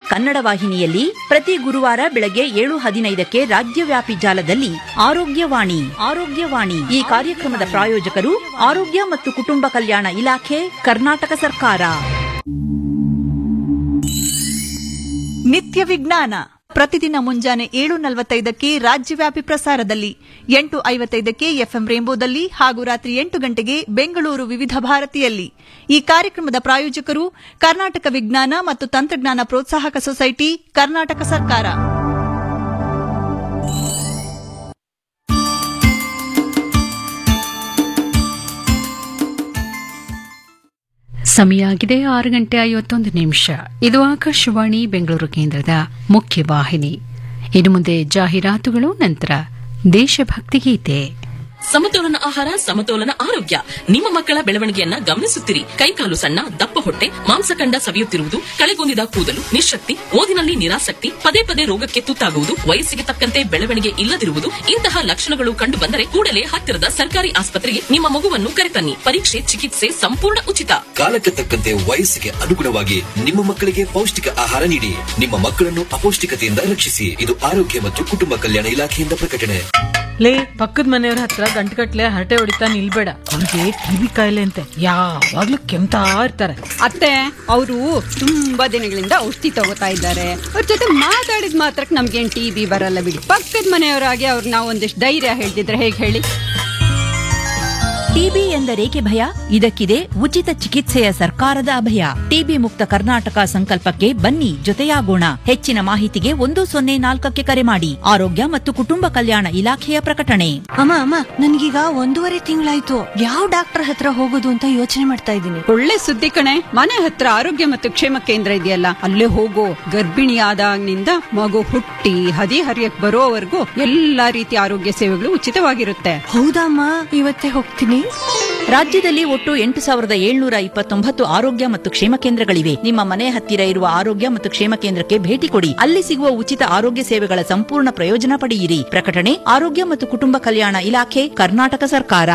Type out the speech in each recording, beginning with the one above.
ಕನ್ನಡ ವಾಹಿನಿಯಲ್ಲಿ ಪ್ರತಿ ಗುರುವಾರ ಬೆಳಗ್ಗೆ ಏಳು ಹದಿನೈದಕ್ಕೆ ರಾಜ್ಯವ್ಯಾಪಿ ಜಾಲದಲ್ಲಿ ಆರೋಗ್ಯವಾಣಿ ಆರೋಗ್ಯವಾಣಿ ಈ ಕಾರ್ಯಕ್ರಮದ ಪ್ರಾಯೋಜಕರು ಆರೋಗ್ಯ ಮತ್ತು ಕುಟುಂಬ ಕಲ್ಯಾಣ ಇಲಾಖೆ ಕರ್ನಾಟಕ ಸರ್ಕಾರ ನಿತ್ಯ ವಿಜ್ಞಾನ ಪ್ರತಿದಿನ ಮುಂಜಾನೆ ಏಳು ನಲವತ್ತೈದಕ್ಕೆ ರಾಜ್ಯವ್ಯಾಪಿ ಪ್ರಸಾರದಲ್ಲಿ ಎಂಟು ಐವತ್ತೈದಕ್ಕೆ ಎಫ್ಎಂ ರೇಂಬೋದಲ್ಲಿ ಹಾಗೂ ರಾತ್ರಿ ಎಂಟು ಗಂಟೆಗೆ ಬೆಂಗಳೂರು ವಿವಿಧ ಭಾರತಿಯಲ್ಲಿ ಈ ಕಾರ್ಯಕ್ರಮದ ಪ್ರಾಯೋಜಕರು ಕರ್ನಾಟಕ ವಿಜ್ಞಾನ ಮತ್ತು ತಂತ್ರಜ್ಞಾನ ಪ್ರೋತ್ಸಾಹಕ ಸೊಸೈಟಿ ಕರ್ನಾಟಕ ಸರ್ಕಾರ ಸಮಯ ಆಗಿದೆ ಆರು ಗಂಟೆ ಐವತ್ತೊಂದು ನಿಮಿಷ ಇದು ಆಕಾಶವಾಣಿ ಬೆಂಗಳೂರು ಕೇಂದ್ರದ ಮುಖ್ಯ ವಾಹಿನಿ ಇನ್ನು ಮುಂದೆ ಜಾಹೀರಾತುಗಳು ನಂತರ ದೇಶಭಕ್ತಿ ಗೀತೆ ಸಮತೋಲನ ಆಹಾರ ಸಮತೋಲನ ಆರೋಗ್ಯ ನಿಮ್ಮ ಮಕ್ಕಳ ಬೆಳವಣಿಗೆಯನ್ನ ಗಮನಿಸುತ್ತಿರಿ ಕೈಕಾಲು ಸಣ್ಣ ದಪ್ಪ ಹೊಟ್ಟೆ ಮಾಂಸಖಂಡ ಸವಿಯುತ್ತಿರುವುದು ಕಳೆಗುಂದಿದ ಕೂದಲು ನಿಶಕ್ತಿ ಓದಿನಲ್ಲಿ ನಿರಾಸಕ್ತಿ ಪದೇ ಪದೇ ರೋಗಕ್ಕೆ ತುತ್ತಾಗುವುದು ವಯಸ್ಸಿಗೆ ತಕ್ಕಂತೆ ಬೆಳವಣಿಗೆ ಇಲ್ಲದಿರುವುದು ಇಂತಹ ಲಕ್ಷಣಗಳು ಕಂಡು ಬಂದರೆ ಕೂಡಲೇ ಹತ್ತಿರದ ಸರ್ಕಾರಿ ಆಸ್ಪತ್ರೆಗೆ ನಿಮ್ಮ ಮಗುವನ್ನು ಕರೆತನ್ನಿ ಪರೀಕ್ಷೆ ಚಿಕಿತ್ಸೆ ಸಂಪೂರ್ಣ ಉಚಿತ ಕಾಲಕ್ಕೆ ತಕ್ಕಂತೆ ವಯಸ್ಸಿಗೆ ಅನುಗುಣವಾಗಿ ನಿಮ್ಮ ಮಕ್ಕಳಿಗೆ ಪೌಷ್ಟಿಕ ಆಹಾರ ನೀಡಿ ನಿಮ್ಮ ಮಕ್ಕಳನ್ನು ಅಪೌಷ್ಟಿಕತೆಯಿಂದ ರಕ್ಷಿಸಿ ಇದು ಆರೋಗ್ಯ ಮತ್ತು ಕುಟುಂಬ ಕಲ್ಯಾಣ ಇಲಾಖೆಯಿಂದ ಪ್ರಕಟಣೆ ಲೇ ಪಕ್ಕದ ಮನೆಯವ್ರ ಹತ್ರ ಗಂಟುಗಟ್ಲೆ ಹರಟೆ ಹೊಡಿತಾ ನಿಲ್ಬೇಡ ಅವ್ರಿಗೆ ಟಿವಿ ಕಾಯಿಲೆ ಅಂತೆ ಯಾವಾಗ್ಲೂ ಕೆಮ್ತಾ ಇರ್ತಾರೆ ಅತ್ತೆ ಅವರು ತುಂಬಾ ದಿನಗಳಿಂದ ಔಷಧಿ ತಗೋತಾ ಇದ್ದಾರೆ ಅವ್ರ ಜೊತೆ ಮಾತಾಡಿದ ಮಾತ್ರಕ್ಕೆ ನಮ್ಗೇನ್ ಟಿ ಬಿ ಬರಲ್ಲ ಬಿಡಿ ಪಕ್ಕದ ಮನೆಯವರಾಗಿ ಅವ್ರಿಗೆ ನಾವು ಒಂದಿಷ್ಟು ಧೈರ್ಯ ಹೇಳ್ತಿದ್ರೆ ಹೇಗೆ ಹೇಳಿ ಟಿಬಿ ಎಂದರೇಕೆ ಭಯ ಇದಕ್ಕಿದೆ ಉಚಿತ ಚಿಕಿತ್ಸೆಯ ಸರ್ಕಾರದ ಅಭಯ ಟಿಬಿ ಮುಕ್ತ ಕರ್ನಾಟಕ ಸಂಕಲ್ಪಕ್ಕೆ ಬನ್ನಿ ಜೊತೆಯಾಗೋಣ ಹೆಚ್ಚಿನ ಮಾಹಿತಿಗೆ ಒಂದು ಸೊನ್ನೆ ನಾಲ್ಕಕ್ಕೆ ಕರೆ ಮಾಡಿ ಆರೋಗ್ಯ ಮತ್ತು ಕುಟುಂಬ ಕಲ್ಯಾಣ ಇಲಾಖೆಯ ಪ್ರಕಟಣೆ ಅಮ್ಮ ಅಮ್ಮ ನನ್ಗೀಗ ಒಂದೂವರೆ ತಿಂಗಳಾಯ್ತು ಯಾವ ಡಾಕ್ಟರ್ ಹತ್ರ ಹೋಗೋದು ಅಂತ ಯೋಚನೆ ಮಾಡ್ತಾ ಇದ್ದೀನಿ ಒಳ್ಳೆ ಸುದ್ದಿ ಕಣೆ ಮನೆ ಹತ್ರ ಆರೋಗ್ಯ ಮತ್ತು ಕ್ಷೇಮ ಕೇಂದ್ರ ಇದೆಯಲ್ಲ ಅಲ್ಲೇ ಹೋಗೋ ಗರ್ಭಿಣಿಯಾದಾಗಿನಿಂದ ಮಗು ಹುಟ್ಟಿ ಹದಿ ಹರಿಯಕ್ ಬರೋವರೆಗೂ ಎಲ್ಲಾ ರೀತಿಯ ಆರೋಗ್ಯ ಸೇವೆಗಳು ಉಚಿತವಾಗಿರುತ್ತೆ ಹೌದಮ್ಮ ಇವತ್ತೇ ಹೋಗ್ತೀನಿ ರಾಜ್ಯದಲ್ಲಿ ಒಟ್ಟು ಎಂಟು ಸಾವಿರದ ಏಳ್ನೂರ ಇಪ್ಪತ್ತೊಂಬತ್ತು ಆರೋಗ್ಯ ಮತ್ತು ಕ್ಷೇಮ ಕೇಂದ್ರಗಳಿವೆ ನಿಮ್ಮ ಮನೆ ಹತ್ತಿರ ಇರುವ ಆರೋಗ್ಯ ಮತ್ತು ಕ್ಷೇಮ ಕೇಂದ್ರಕ್ಕೆ ಭೇಟಿ ಕೊಡಿ ಅಲ್ಲಿ ಸಿಗುವ ಉಚಿತ ಆರೋಗ್ಯ ಸೇವೆಗಳ ಸಂಪೂರ್ಣ ಪ್ರಯೋಜನ ಪಡೆಯಿರಿ ಪ್ರಕಟಣೆ ಆರೋಗ್ಯ ಮತ್ತು ಕುಟುಂಬ ಕಲ್ಯಾಣ ಇಲಾಖೆ ಕರ್ನಾಟಕ ಸರ್ಕಾರ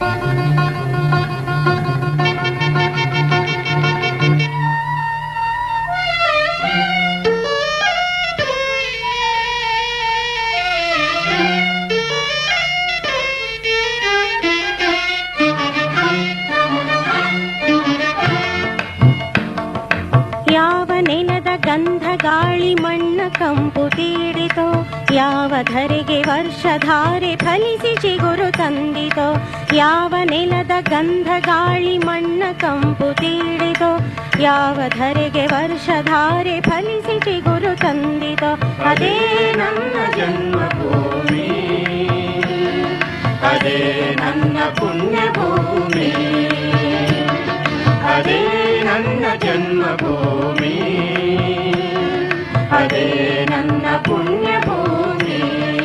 ಯಾವ ನೆಲದ ಗಂಧ ಗಾಳಿ ಮಣ್ಣ ಕಂಪು ತೀಡಿತೋ ಯಾವ ಧರೆಗೆ ವರ್ಷಧಾರೆ ಫಲಿಸಿ ಚಿಗುರು ತಂದಿತೋ ಯಾವ ನೆಲದ ಗಂಧ ಗಾಳಿ ಮಣ್ಣ ಕಂಪು ತೀಡಿತೋ ಯಾವ ಧರೆಗೆ ವರ್ಷಧಾರೆ ಫಲಿಸಿ ಚಿಗುರು ತಂದಿತೋ ಅದೇ ನನ್ನ ಜನ್ಮಭೂಮಿ ಅದೇ ನನ್ನ ಪುಣ್ಯಭೂಮಿ ಅದೇ ನನ್ನ ಜನ್ಮಭೂಮಿ ಅದೇ ನನ್ನ ಪುಣ್ಯಭೂಮಿ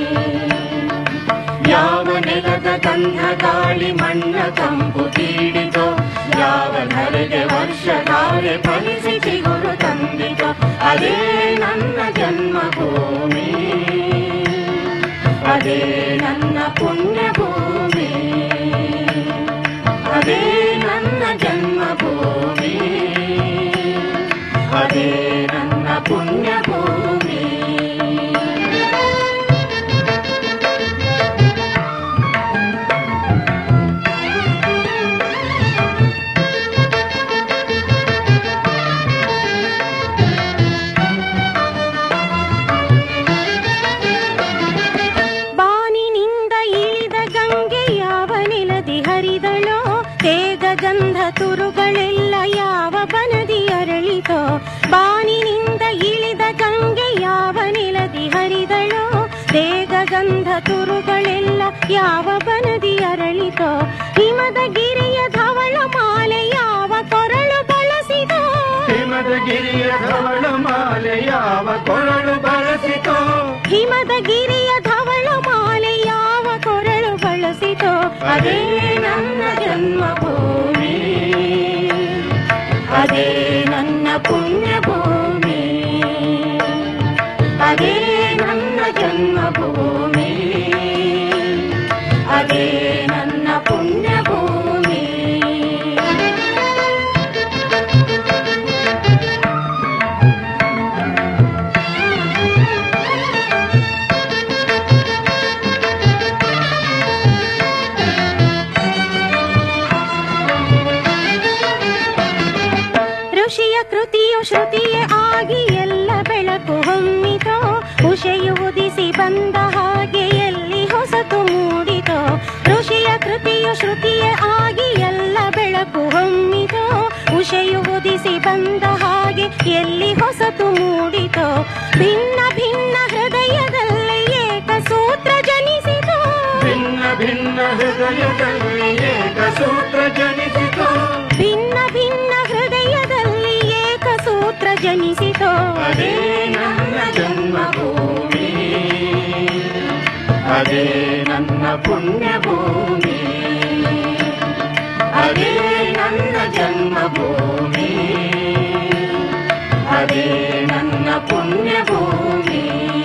ಯಾವ ನೆಲದ ಗಂಧ ಗಾಳಿ ಮಣ್ಣ ಕಂಪು ತೀಡಿತೋ ಯಾವ ಧರೆಗೆ ವರ್ಷಧಾರೆ ಫಲಿಸಿ ಚಿಗುರು ತಂದಿತೋ ಅದೇ ನನ್ನ ಜನ್ಮಭೂಮಿ ಅದೇ ನನ್ನ ಪುಣ್ಯಭೂಮಿ ಅದೇ ನನ್ನ ಜನ್ಮಭೂಮಿ ಅದೇ ನನ್ನ ಪುಣ್ಯಭೂಮಿ ಬಾನಿನಿಂದ ಇಳಿದ ಗಂಗೆ ಯಾವ ನೆಲದಿ ಹರಿದಳೋ ತೇಗ ಗಂಧ ತುರುಗಳೆಲ್ಲ ಯಾವ ಬನದಿ ಅರಳಿತೋ ಬಾನಿನಿಂದ ಇಳಿದ ಗಂಗೆ ಯಾವ ನೆಲದಿ ಹರಿದಳೋ ತೇಗ ಗಂಧ ತುರುಗಳೆಲ್ಲ ಯಾವ ಬನದಿ ಅರಳಿತೋ ಹಿಮದ ಗಿರಿಯ ಧವಳ ಮಾಲೆ ಯಾವ ಕೊರಳು ಬಳಸಿದೋ ಹಿಮದ ಗಿರಿಯ ಧವಳ ಮಾಲೆ ಯಾವ ಕೊರಳು ಬಳಸಿತೋ ಹಿಮದ ಗಿರಿಯ ಧವಳ ಮಾಲೆ ಯಾವ ಕೊರಳು ಬಳಸಿತೋ ಅದೇ ನನ್ನ ಜನ್ಮಭೂಮಿ ಅದೇ ನನ್ನ ಪುಣ್ಯಭೂಮಿ ಅದೇ ನನ್ನ ಜನ್ಮಭೂಮಿ ಅದೇ ನನ್ನ ಪುಣ್ಯಭೂಮಿ ಶ್ರುತಿಯೇ ಆಗಿ ಎಲ್ಲ ಬೆಳಕು ಹೊಮ್ಮಿತೋ ಉಷೆಯು ಉದಿಸಿ ಬಂದ ಹಾಗೆ ಎಲ್ಲಿ ಹೊಸತು ಮೂಡಿತೋ ಋಷಿಯ ಕೃತಿಯು ಶ್ರುತಿಯೇ ಆಗಿ ಎಲ್ಲ ಬೆಳಕು ಹೊಮ್ಮಿತೋ ಉಷೆಯು ಉದಿಸಿ ಬಂದ ಹಾಗೆ ಎಲ್ಲಿ ಹೊಸತು ಮೂಡಿತೋ ಭಿನ್ನ ಭಿನ್ನ ಹೃದಯದಲ್ಲಿ ಏಕ ಸೂತ್ರ ಜನಿಸಿತೋ ಭಿನ್ನ ಭಿನ್ನ ಹೃದಯದಲ್ಲಿ ಏಕ ಸೂತ್ರ ಜನಿಸಿತು ಭಿನ್ನ ಭಿನ್ನ ಹೃದಯದಲ್ಲಿ ಏಕ ಸೂತ್ರ ಜನಿಸಿತೋ ಅದೇ ನನ್ನ ಜನ್ಮಭೂಮಿ ಅದೇ ನನ್ನ ಪುಣ್ಯಭೂಮಿ ಅದೇ ನನ್ನ ಜನ್ಮಭೂಮಿ ಅದೇ ನನ್ನ ಪುಣ್ಯಭೂಮಿ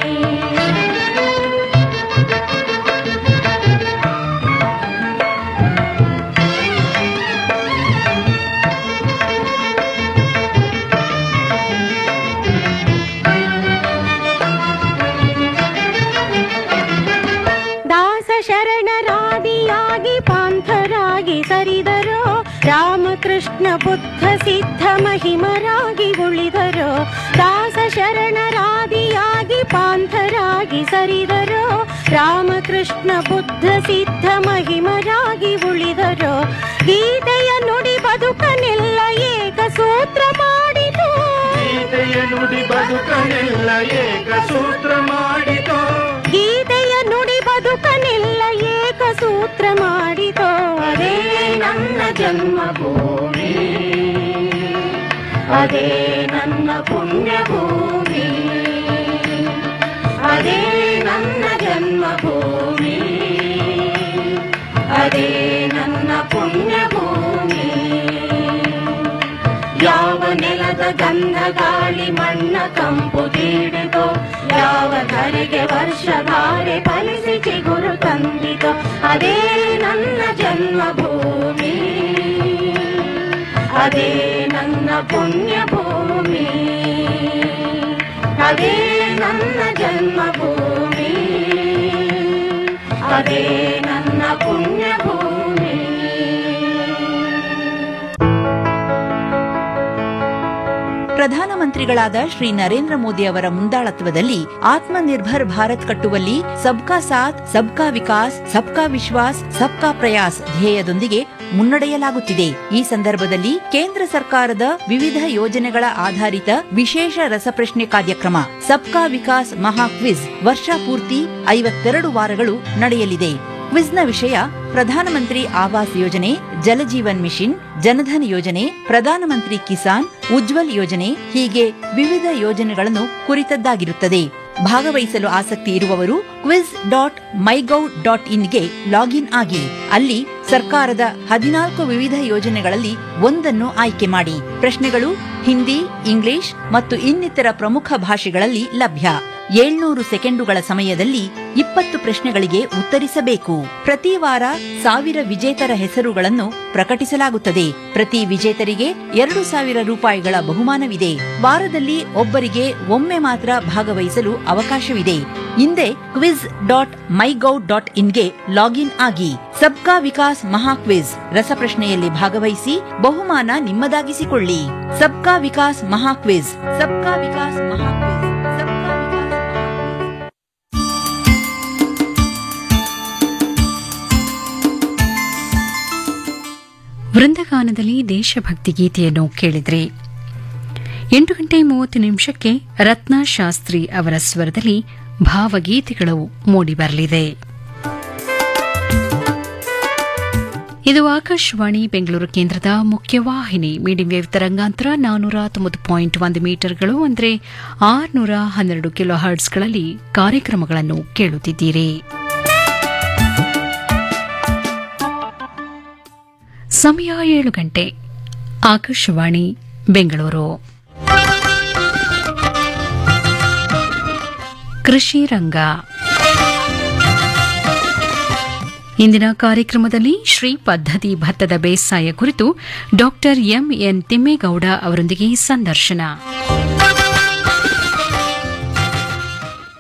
ದಾಸ ಶರಣರಾದಿಯಾಗಿ ಪಾಂಥರಾಗಿ ಸರಿದರೋ ರಾಮಕೃಷ್ಣ ಬುದ್ಧ ಸಿದ್ಧ ಮಹಿಮರಾಗಿ ಉಳಿದರೋ ದಾಸ ಶರಣರಾದಿಯಾಗಿ ಪಾಂಥರಾಗಿ ಸರಿದರೋ ರಾಮಕೃಷ್ಣ ಬುದ್ಧ ಸಿದ್ಧ ಮಹಿಮರಾಗಿ ಉಳಿದರೋ ಗೀತೆಯ ನುಡಿ ಬದುಕನೆಲ್ಲ ಏಕ ಸೂತ್ರ ಮಾಡಿತು ಗೀತೆಯ ನುಡಿ ಬದುಕನೆಲ್ಲ ಏಕ ಸೂತ್ರ ಮಾಡಿತು ಗೀತೆಯ ನುಡಿ ಬದುಕನೆಲ್ಲ ಏಕ ಸೂತ್ರ ಮಾಡಿತೋ ಅದೇ ನನ್ನ ಜನ್ಮಭೂಮಿ ಅದೇ ನನ್ನ ಪುಣ್ಯಭೂಮಿ ಅದೇ ನನ್ನ ಜನ್ಮಭೂಮಿ ಅದೇ ನನ್ನ ಪುಣ್ಯಭೂಮಿ ಯಾವ ನೆಲದ ಗಂಧ ಗಾಳಿ ಮಣ್ಣ ಕಂಪು ತೀಡಿತೋ ಯಾವ ಧರೆಗೆ ವರ್ಷಧಾರೆ ಫಲಿಸಿ ಚಿಗುರು ತಂದಿತೋ ಅದೇ ನನ್ನ ಜನ್ಮಭೂಮಿ ಅದೇ ನನ್ನ ಪುಣ್ಯಭೂಮಿ ಅದೇ ನನ್ನ ಜನ್ಮಭೂಮಿ ಅದೇ ನನ್ನ ಪುಣ್ಯಭೂಮಿ ಪ್ರಧಾನಮಂತ್ರಿಗಳಾದ ಶ್ರೀ ನರೇಂದ್ರ ಮೋದಿ ಅವರ ಮುಂದಾಳತ್ವದಲ್ಲಿ ಆತ್ಮನಿರ್ಭರ್ ಭಾರತ್ ಕಟ್ಟುವಲ್ಲಿ ಸಬ್ಕಾ ಸಾಥ್ ಸಬ್ಕಾ ವಿಕಾಸ್ ಸಬ್ಕಾ ವಿಶ್ವಾಸ್ ಸಬ್ಕಾ ಪ್ರಯಾಸ್ ಧ್ಯೇಯದೊಂದಿಗೆ ಮುನ್ನಡೆಯಲಾಗುತ್ತಿದೆ ಈ ಸಂದರ್ಭದಲ್ಲಿ ಕೇಂದ್ರ ಸರ್ಕಾರದ ವಿವಿಧ ಯೋಜನೆಗಳ ಆಧಾರಿತ ವಿಶೇಷ ರಸಪ್ರಶ್ನೆ ಕಾರ್ಯಕ್ರಮ ಸಬ್ಕಾ ವಿಕಾಸ್ ಮಹಾ ಕ್ವಿಜ್ ವರ್ಷ ಪೂರ್ತಿ ಐವತ್ತೆರಡು ವಾರಗಳು ನಡೆಯಲಿದೆ ಕ್ವಿಜ್ನ ವಿಷಯ ಪ್ರಧಾನಮಂತ್ರಿ ಆವಾಸ್ ಯೋಜನೆ ಜಲಜೀವನ್ ಮಿಷನ್ ಜನಧನ್ ಯೋಜನೆ ಪ್ರಧಾನಮಂತ್ರಿ ಕಿಸಾನ್ ಉಜ್ವಲ್ ಯೋಜನೆ ಹೀಗೆ ವಿವಿಧ ಯೋಜನೆಗಳನ್ನು ಕುರಿತದ್ದಾಗಿರುತ್ತದೆ ಭಾಗವಹಿಸಲು ಆಸಕ್ತಿ ಇರುವವರು ಕ್ವಿಜ್ ಡಾಟ್ ಮೈಗೌ ಡಾಟ್ ಇನ್ಗೆ ಲಾಗಿನ್ ಆಗಿ ಅಲ್ಲಿ ಸರ್ಕಾರದ ಹದಿನಾಲ್ಕು ವಿವಿಧ ಯೋಜನೆಗಳಲ್ಲಿ ಒಂದನ್ನು ಆಯ್ಕೆ ಮಾಡಿ ಪ್ರಶ್ನೆಗಳು ಹಿಂದಿ ಇಂಗ್ಲಿಷ್ ಮತ್ತು ಇನ್ನಿತರ ಪ್ರಮುಖ ಭಾಷೆಗಳಲ್ಲಿ ಲಭ್ಯ ಏಳ್ನೂರು ಸೆಕೆಂಡುಗಳ ಸಮಯದಲ್ಲಿ ಇಪ್ಪತ್ತು ಪ್ರಶ್ನೆಗಳಿಗೆ ಉತ್ತರಿಸಬೇಕು ಪ್ರತಿ ವಾರ ಸಾವಿರ ವಿಜೇತರ ಹೆಸರುಗಳನ್ನು ಪ್ರಕಟಿಸಲಾಗುತ್ತದೆ ಪ್ರತಿ ವಿಜೇತರಿಗೆ ಎರಡು ಸಾವಿರ ರೂಪಾಯಿಗಳ ಬಹುಮಾನವಿದೆ ವಾರದಲ್ಲಿ ಒಬ್ಬರಿಗೆ ಒಮ್ಮೆ ಮಾತ್ರ ಭಾಗವಹಿಸಲು ಅವಕಾಶವಿದೆ ಹಿಂದೆ ಕ್ವಿಜ್ ಡಾಟ್ ಮೈಗೌ ಡಾಟ್ ಇನ್ಗೆ ಲಾಗಿನ್ ಆಗಿ ಸಬ್ಕಾ ವಿಕಾಸ್ ಮಹಾ ಕ್ವಿಜ್ ರಸಪ್ರಶ್ನೆಯಲ್ಲಿ ಭಾಗವಹಿಸಿ ಬಹುಮಾನ ನಿಮ್ಮದಾಗಿಸಿಕೊಳ್ಳಿ ಸಬ್ಕಾ ವಿಕಾಸ್ ಮಹಾ ಕ್ವಿಜ್ ಸಬ್ಕಾ ವಿಕಾಸ್ ಮಹಾ ಕ್ವಿಜ್ ಸಬ್ಕಾ ವಿಕಾಸ್ ಮಹಾ ಕ್ವಿಜ್ ವೃಂದಗಾನದಲ್ಲಿ ದೇಶಭಕ್ತಿ ಗೀತೆಯನ್ನು ಕೇಳಿದ್ರಿ ಎಂಟು ಗಂಟೆ ಮೂವತ್ತು ನಿಮಿಷಕ್ಕೆ ರತ್ನ ಶಾಸ್ತ್ರಿ ಅವರ ಸ್ವರದಲ್ಲಿ ಭಾವಗೀತೆಗಳು ಮೂಡಿಬರಲಿದೆ ಇದು ಆಕಾಶವಾಣಿ ಬೆಂಗಳೂರು ಕೇಂದ್ರದ ಮುಖ್ಯವಾಹಿನಿ ಮೀಡಿಯಂ ವೇವ್ ತರಂಗಾಂತರ ನಾನೂರ ತೊಂಬತ್ತು ಪಾಯಿಂಟ್ ಒಂದು ಮೀಟರ್ಗಳು ಅಂದರೆ ಆರುನೂರ ಹನ್ನೆರಡು ಕಿಲೋ ಹರ್ಟ್ಸ್ಗಳಲ್ಲಿ ಕಾರ್ಯಕ್ರಮಗಳನ್ನು ಕೇಳುತ್ತಿದ್ದೀರಿ ಸಮಯ ಏಳು ಗಂಟೆ ಆಕಾಶವಾಣಿ ಬೆಂಗಳೂರು ಕೃಷಿ ರಂಗ ಇಂದಿನ ಕಾರ್ಯಕ್ರಮದಲ್ಲಿ ಶ್ರೀ ಪದ್ಧತಿ ಭತ್ತದ ಬೇಸಾಯ ಕುರಿತು ಡಾಕ್ಟರ್ ಎಂಎನ್ ತಿಮ್ಮೇಗೌಡ ಅವರೊಂದಿಗೆ ಸಂದರ್ಶನ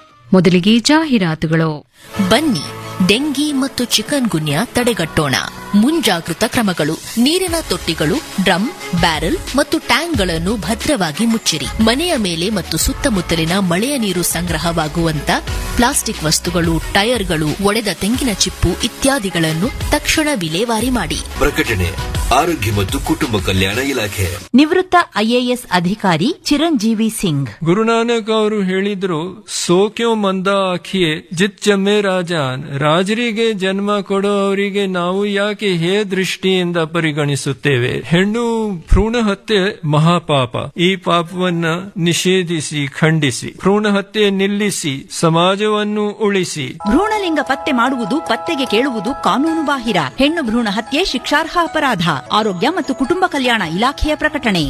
ಮೊದಲಿಗೆ ಜಾಹೀರಾತುಗಳು ಬನ್ನಿ ಡೆಂಗಿ ಮತ್ತು ಚಿಕನ್ ಗುನ್ಯಾ ತಡೆಗಟ್ಟೋಣ ಮುಂಜಾಗೃತ ಕ್ರಮಗಳು ನೀರಿನ ತೊಟ್ಟಿಗಳು ಡ್ರಮ್ ಬ್ಯಾರೆಲ್ ಮತ್ತು ಟ್ಯಾಂಕ್ಗಳನ್ನು ಭದ್ರವಾಗಿ ಮುಚ್ಚಿರಿ ಮನೆಯ ಮೇಲೆ ಮತ್ತು ಸುತ್ತಮುತ್ತಲಿನ ಮಳೆಯ ನೀರು ಸಂಗ್ರಹವಾಗುವಂತ ಪ್ಲಾಸ್ಟಿಕ್ ವಸ್ತುಗಳು ಟೈರ್ಗಳು ಒಡೆದ ತೆಂಗಿನ ಚಿಪ್ಪು ಇತ್ಯಾದಿಗಳನ್ನು ತಕ್ಷಣ ವಿಲೇವಾರಿ ಮಾಡಿ ಪ್ರಕಟಣೆ ಆರೋಗ್ಯ ಮತ್ತು ಕುಟುಂಬ ಕಲ್ಯಾಣ ಇಲಾಖೆ ನಿವೃತ್ತ ಐಎಎಸ್ ಅಧಿಕಾರಿ ಚಿರಂಜೀವಿ ಸಿಂಗ್ ಗುರುನಾನಕ್ ಅವರು ಹೇಳಿದ್ರು ಸೋಕ್ಯೋ ಮಂದ ಆಖಿಯೇ ಜಿತ್ ಜಮ್ಮೆ ರಾಜಾನ್ ರಾಜರಿಗೆ ಜನ್ಮ ಕೊಡೋವರಿಗೆ ನಾವು ಯಾಕೆ ಹೇ ದೃಷ್ಟಿಯಿಂದ ಪರಿಗಣಿಸುತ್ತೇವೆ ಹೆಣ್ಣು ಭ್ರೂಣ ಹತ್ಯೆ ಮಹಾಪಾಪ ಈ ಪಾಪವನ್ನ ನಿಷೇಧಿಸಿ ಖಂಡಿಸಿ ಭ್ರೂಣ ಹತ್ಯೆ ನಿಲ್ಲಿಸಿ ಸಮಾಜವನ್ನು ಉಳಿಸಿ ಭ್ರೂಣಲಿಂಗ ಪತ್ತೆ ಮಾಡುವುದು ಪತ್ತೆಗೆ ಕೇಳುವುದು ಕಾನೂನು ಬಾಹಿರ ಹೆಣ್ಣು ಭ್ರೂಣ ಹತ್ಯೆ ಶಿಕ್ಷಾರ್ಹ ಅಪರಾಧ ಆರೋಗ್ಯ ಮತ್ತು ಕುಟುಂಬ ಕಲ್ಯಾಣ ಇಲಾಖೆಯ ಪ್ರಕಟಣೆ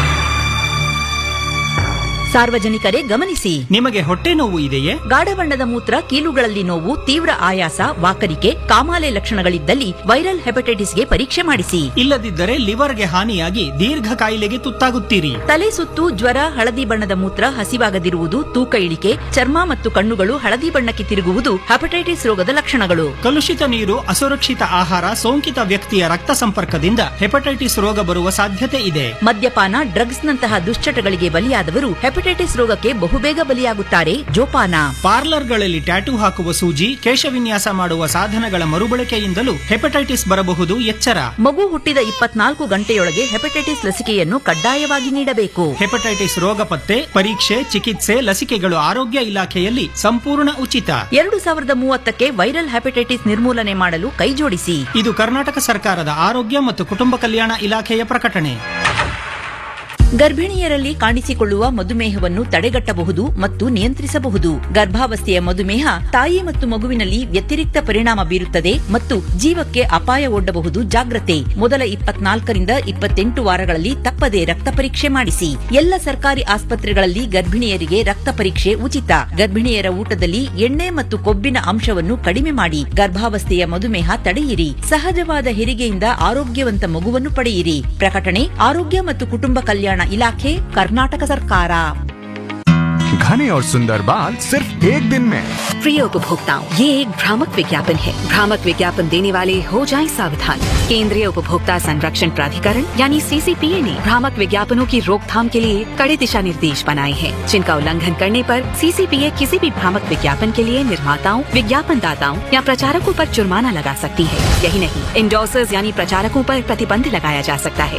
ಸಾರ್ವಜನಿಕರೇ ಗಮನಿಸಿ ನಿಮಗೆ ಹೊಟ್ಟೆ ನೋವು ಇದೆಯೇ ಗಾಢ ಬಣ್ಣದ ಮೂತ್ರ ಕೀಲುಗಳಲ್ಲಿ ನೋವು ತೀವ್ರ ಆಯಾಸ ವಾಕರಿಕೆ ಕಾಮಾಲೆ ಲಕ್ಷಣಗಳಿದ್ದಲ್ಲಿ ವೈರಲ್ ಹೆಪಟೈಟಿಸ್ಗೆ ಪರೀಕ್ಷೆ ಮಾಡಿಸಿ ಇಲ್ಲದಿದ್ದರೆ ಲಿವರ್ಗೆ ಹಾನಿಯಾಗಿ ದೀರ್ಘ ಕಾಯಿಲೆಗೆ ತುತ್ತಾಗುತ್ತೀರಿ ತಲೆ ಸುತ್ತು ಜ್ವರ ಹಳದಿ ಬಣ್ಣದ ಮೂತ್ರ ಹಸಿವಾಗದಿರುವುದು ತೂಕ ಇಳಿಕೆ ಚರ್ಮ ಮತ್ತು ಕಣ್ಣುಗಳು ಹಳದಿ ಬಣ್ಣಕ್ಕೆ ತಿರುಗುವುದು ಹೆಪಟೈಟಿಸ್ ರೋಗದ ಲಕ್ಷಣಗಳು ಕಲುಷಿತ ನೀರು ಅಸುರಕ್ಷಿತ ಆಹಾರ ಸೋಂಕಿತ ವ್ಯಕ್ತಿಯ ರಕ್ತ ಸಂಪರ್ಕದಿಂದ ಹೆಪಟೈಟಿಸ್ ರೋಗ ಬರುವ ಸಾಧ್ಯತೆ ಇದೆ ಮದ್ಯಪಾನ ಡ್ರಗ್ಸ್ನಂತಹ ದುಶ್ಚಟಗಳಿಗೆ ಬಲಿಯಾದವರು ಹೆಪಟೈಟಿಸ್ ರೋಗಕ್ಕೆ ಬಹುಬೇಗ ಬಲಿಯಾಗುತ್ತಾರೆ ಜೋಪಾನ ಪಾರ್ಲರ್ಗಳಲ್ಲಿ ಟ್ಯಾಟೂ ಹಾಕುವ ಸೂಜಿ ಕೇಶವಿನ್ಯಾಸ ಮಾಡುವ ಸಾಧನಗಳ ಮರುಬಳಕೆಯಿಂದಲೂ ಹೆಪಟೈಟಿಸ್ ಬರಬಹುದು ಎಚ್ಚರ ಮಗು ಹುಟ್ಟಿದ ಇಪ್ಪತ್ನಾಲ್ಕು ಗಂಟೆಯೊಳಗೆ ಹೆಪಟೈಟಿಸ್ ಲಸಿಕೆಯನ್ನು ಕಡ್ಡಾಯವಾಗಿ ನೀಡಬೇಕು ಹೆಪಟೈಟಿಸ್ ರೋಗ ಪತ್ತೆ ಪರೀಕ್ಷೆ ಚಿಕಿತ್ಸೆ ಲಸಿಕೆಗಳು ಆರೋಗ್ಯ ಇಲಾಖೆಯಲ್ಲಿ ಸಂಪೂರ್ಣ ಉಚಿತ ಎರಡು ಸಾವಿರದ ಮೂವತ್ತಕ್ಕೆ ವೈರಲ್ ಹೆಪಟೈಟಿಸ್ ನಿರ್ಮೂಲನೆ ಮಾಡಲು ಕೈಜೋಡಿಸಿ ಇದು ಕರ್ನಾಟಕ ಸರ್ಕಾರದ ಆರೋಗ್ಯ ಮತ್ತು ಕುಟುಂಬ ಕಲ್ಯಾಣ ಇಲಾಖೆಯ ಪ್ರಕಟಣೆ ಗರ್ಭಿಣಿಯರಲ್ಲಿ ಕಾಣಿಸಿಕೊಳ್ಳುವ ಮಧುಮೇಹವನ್ನು ತಡೆಗಟ್ಟಬಹುದು ಮತ್ತು ನಿಯಂತ್ರಿಸಬಹುದು ಗರ್ಭಾವಸ್ಥೆಯ ಮಧುಮೇಹ ತಾಯಿ ಮತ್ತು ಮಗುವಿನಲ್ಲಿ ವ್ಯತಿರಿಕ್ತ ಪರಿಣಾಮ ಬೀರುತ್ತದೆ ಮತ್ತು ಜೀವಕ್ಕೆ ಅಪಾಯ ಒಡ್ಡಬಹುದು ಜಾಗ್ರತೆ ಮೊದಲ ಇಪ್ಪತ್ನಾಲ್ಕರಿಂದ ಇಪ್ಪತ್ತೆಂಟು ವಾರಗಳಲ್ಲಿ ತಪ್ಪದೆ ರಕ್ತ ಪರೀಕ್ಷೆ ಮಾಡಿಸಿ ಎಲ್ಲ ಸರ್ಕಾರಿ ಆಸ್ಪತ್ರೆಗಳಲ್ಲಿ ಗರ್ಭಿಣಿಯರಿಗೆ ರಕ್ತ ಪರೀಕ್ಷೆ ಉಚಿತ ಗರ್ಭಿಣಿಯರ ಊಟದಲ್ಲಿ ಎಣ್ಣೆ ಮತ್ತು ಕೊಬ್ಬಿನ ಅಂಶವನ್ನು ಕಡಿಮೆ ಮಾಡಿ ಗರ್ಭಾವಸ್ಥೆಯ ಮಧುಮೇಹ ತಡೆಯಿರಿ ಸಹಜವಾದ ಹೆರಿಗೆಯಿಂದ ಆರೋಗ್ಯವಂತ ಮಗುವನ್ನು ಪಡೆಯಿರಿ ಪ್ರಕಟಣೆ ಆರೋಗ್ಯ ಮತ್ತು ಕುಟುಂಬ ಕಲ್ಯಾಣ ಇಲಾಖೆ ಕರ್ನಾಟಕ ಸರ್ಕಾರ घने और सुंदर बाल सिर्फ एक दिन में प्रिय उपभोक्ताओं ये एक भ्रामक विज्ञापन है भ्रामक विज्ञापन देने वाले हो जाएं सावधान केंद्रीय उपभोक्ता संरक्षण प्राधिकरण यानी सीसीपीए ने भ्रामक विज्ञापनों की रोकथाम के लिए कड़े दिशा निर्देश बनाए हैं जिनका उल्लंघन करने पर सीसीपीए किसी भी भ्रामक विज्ञापन के लिए निर्माताओं विज्ञापन दाताओं या प्रचारकों पर जुर्माना लगा सकती है यही नहीं इंडोसर्स यानी प्रचारकों पर प्रतिबंध लगाया जा सकता है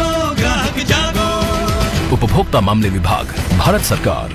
उपभोक्ता मामले विभाग भारत सरकार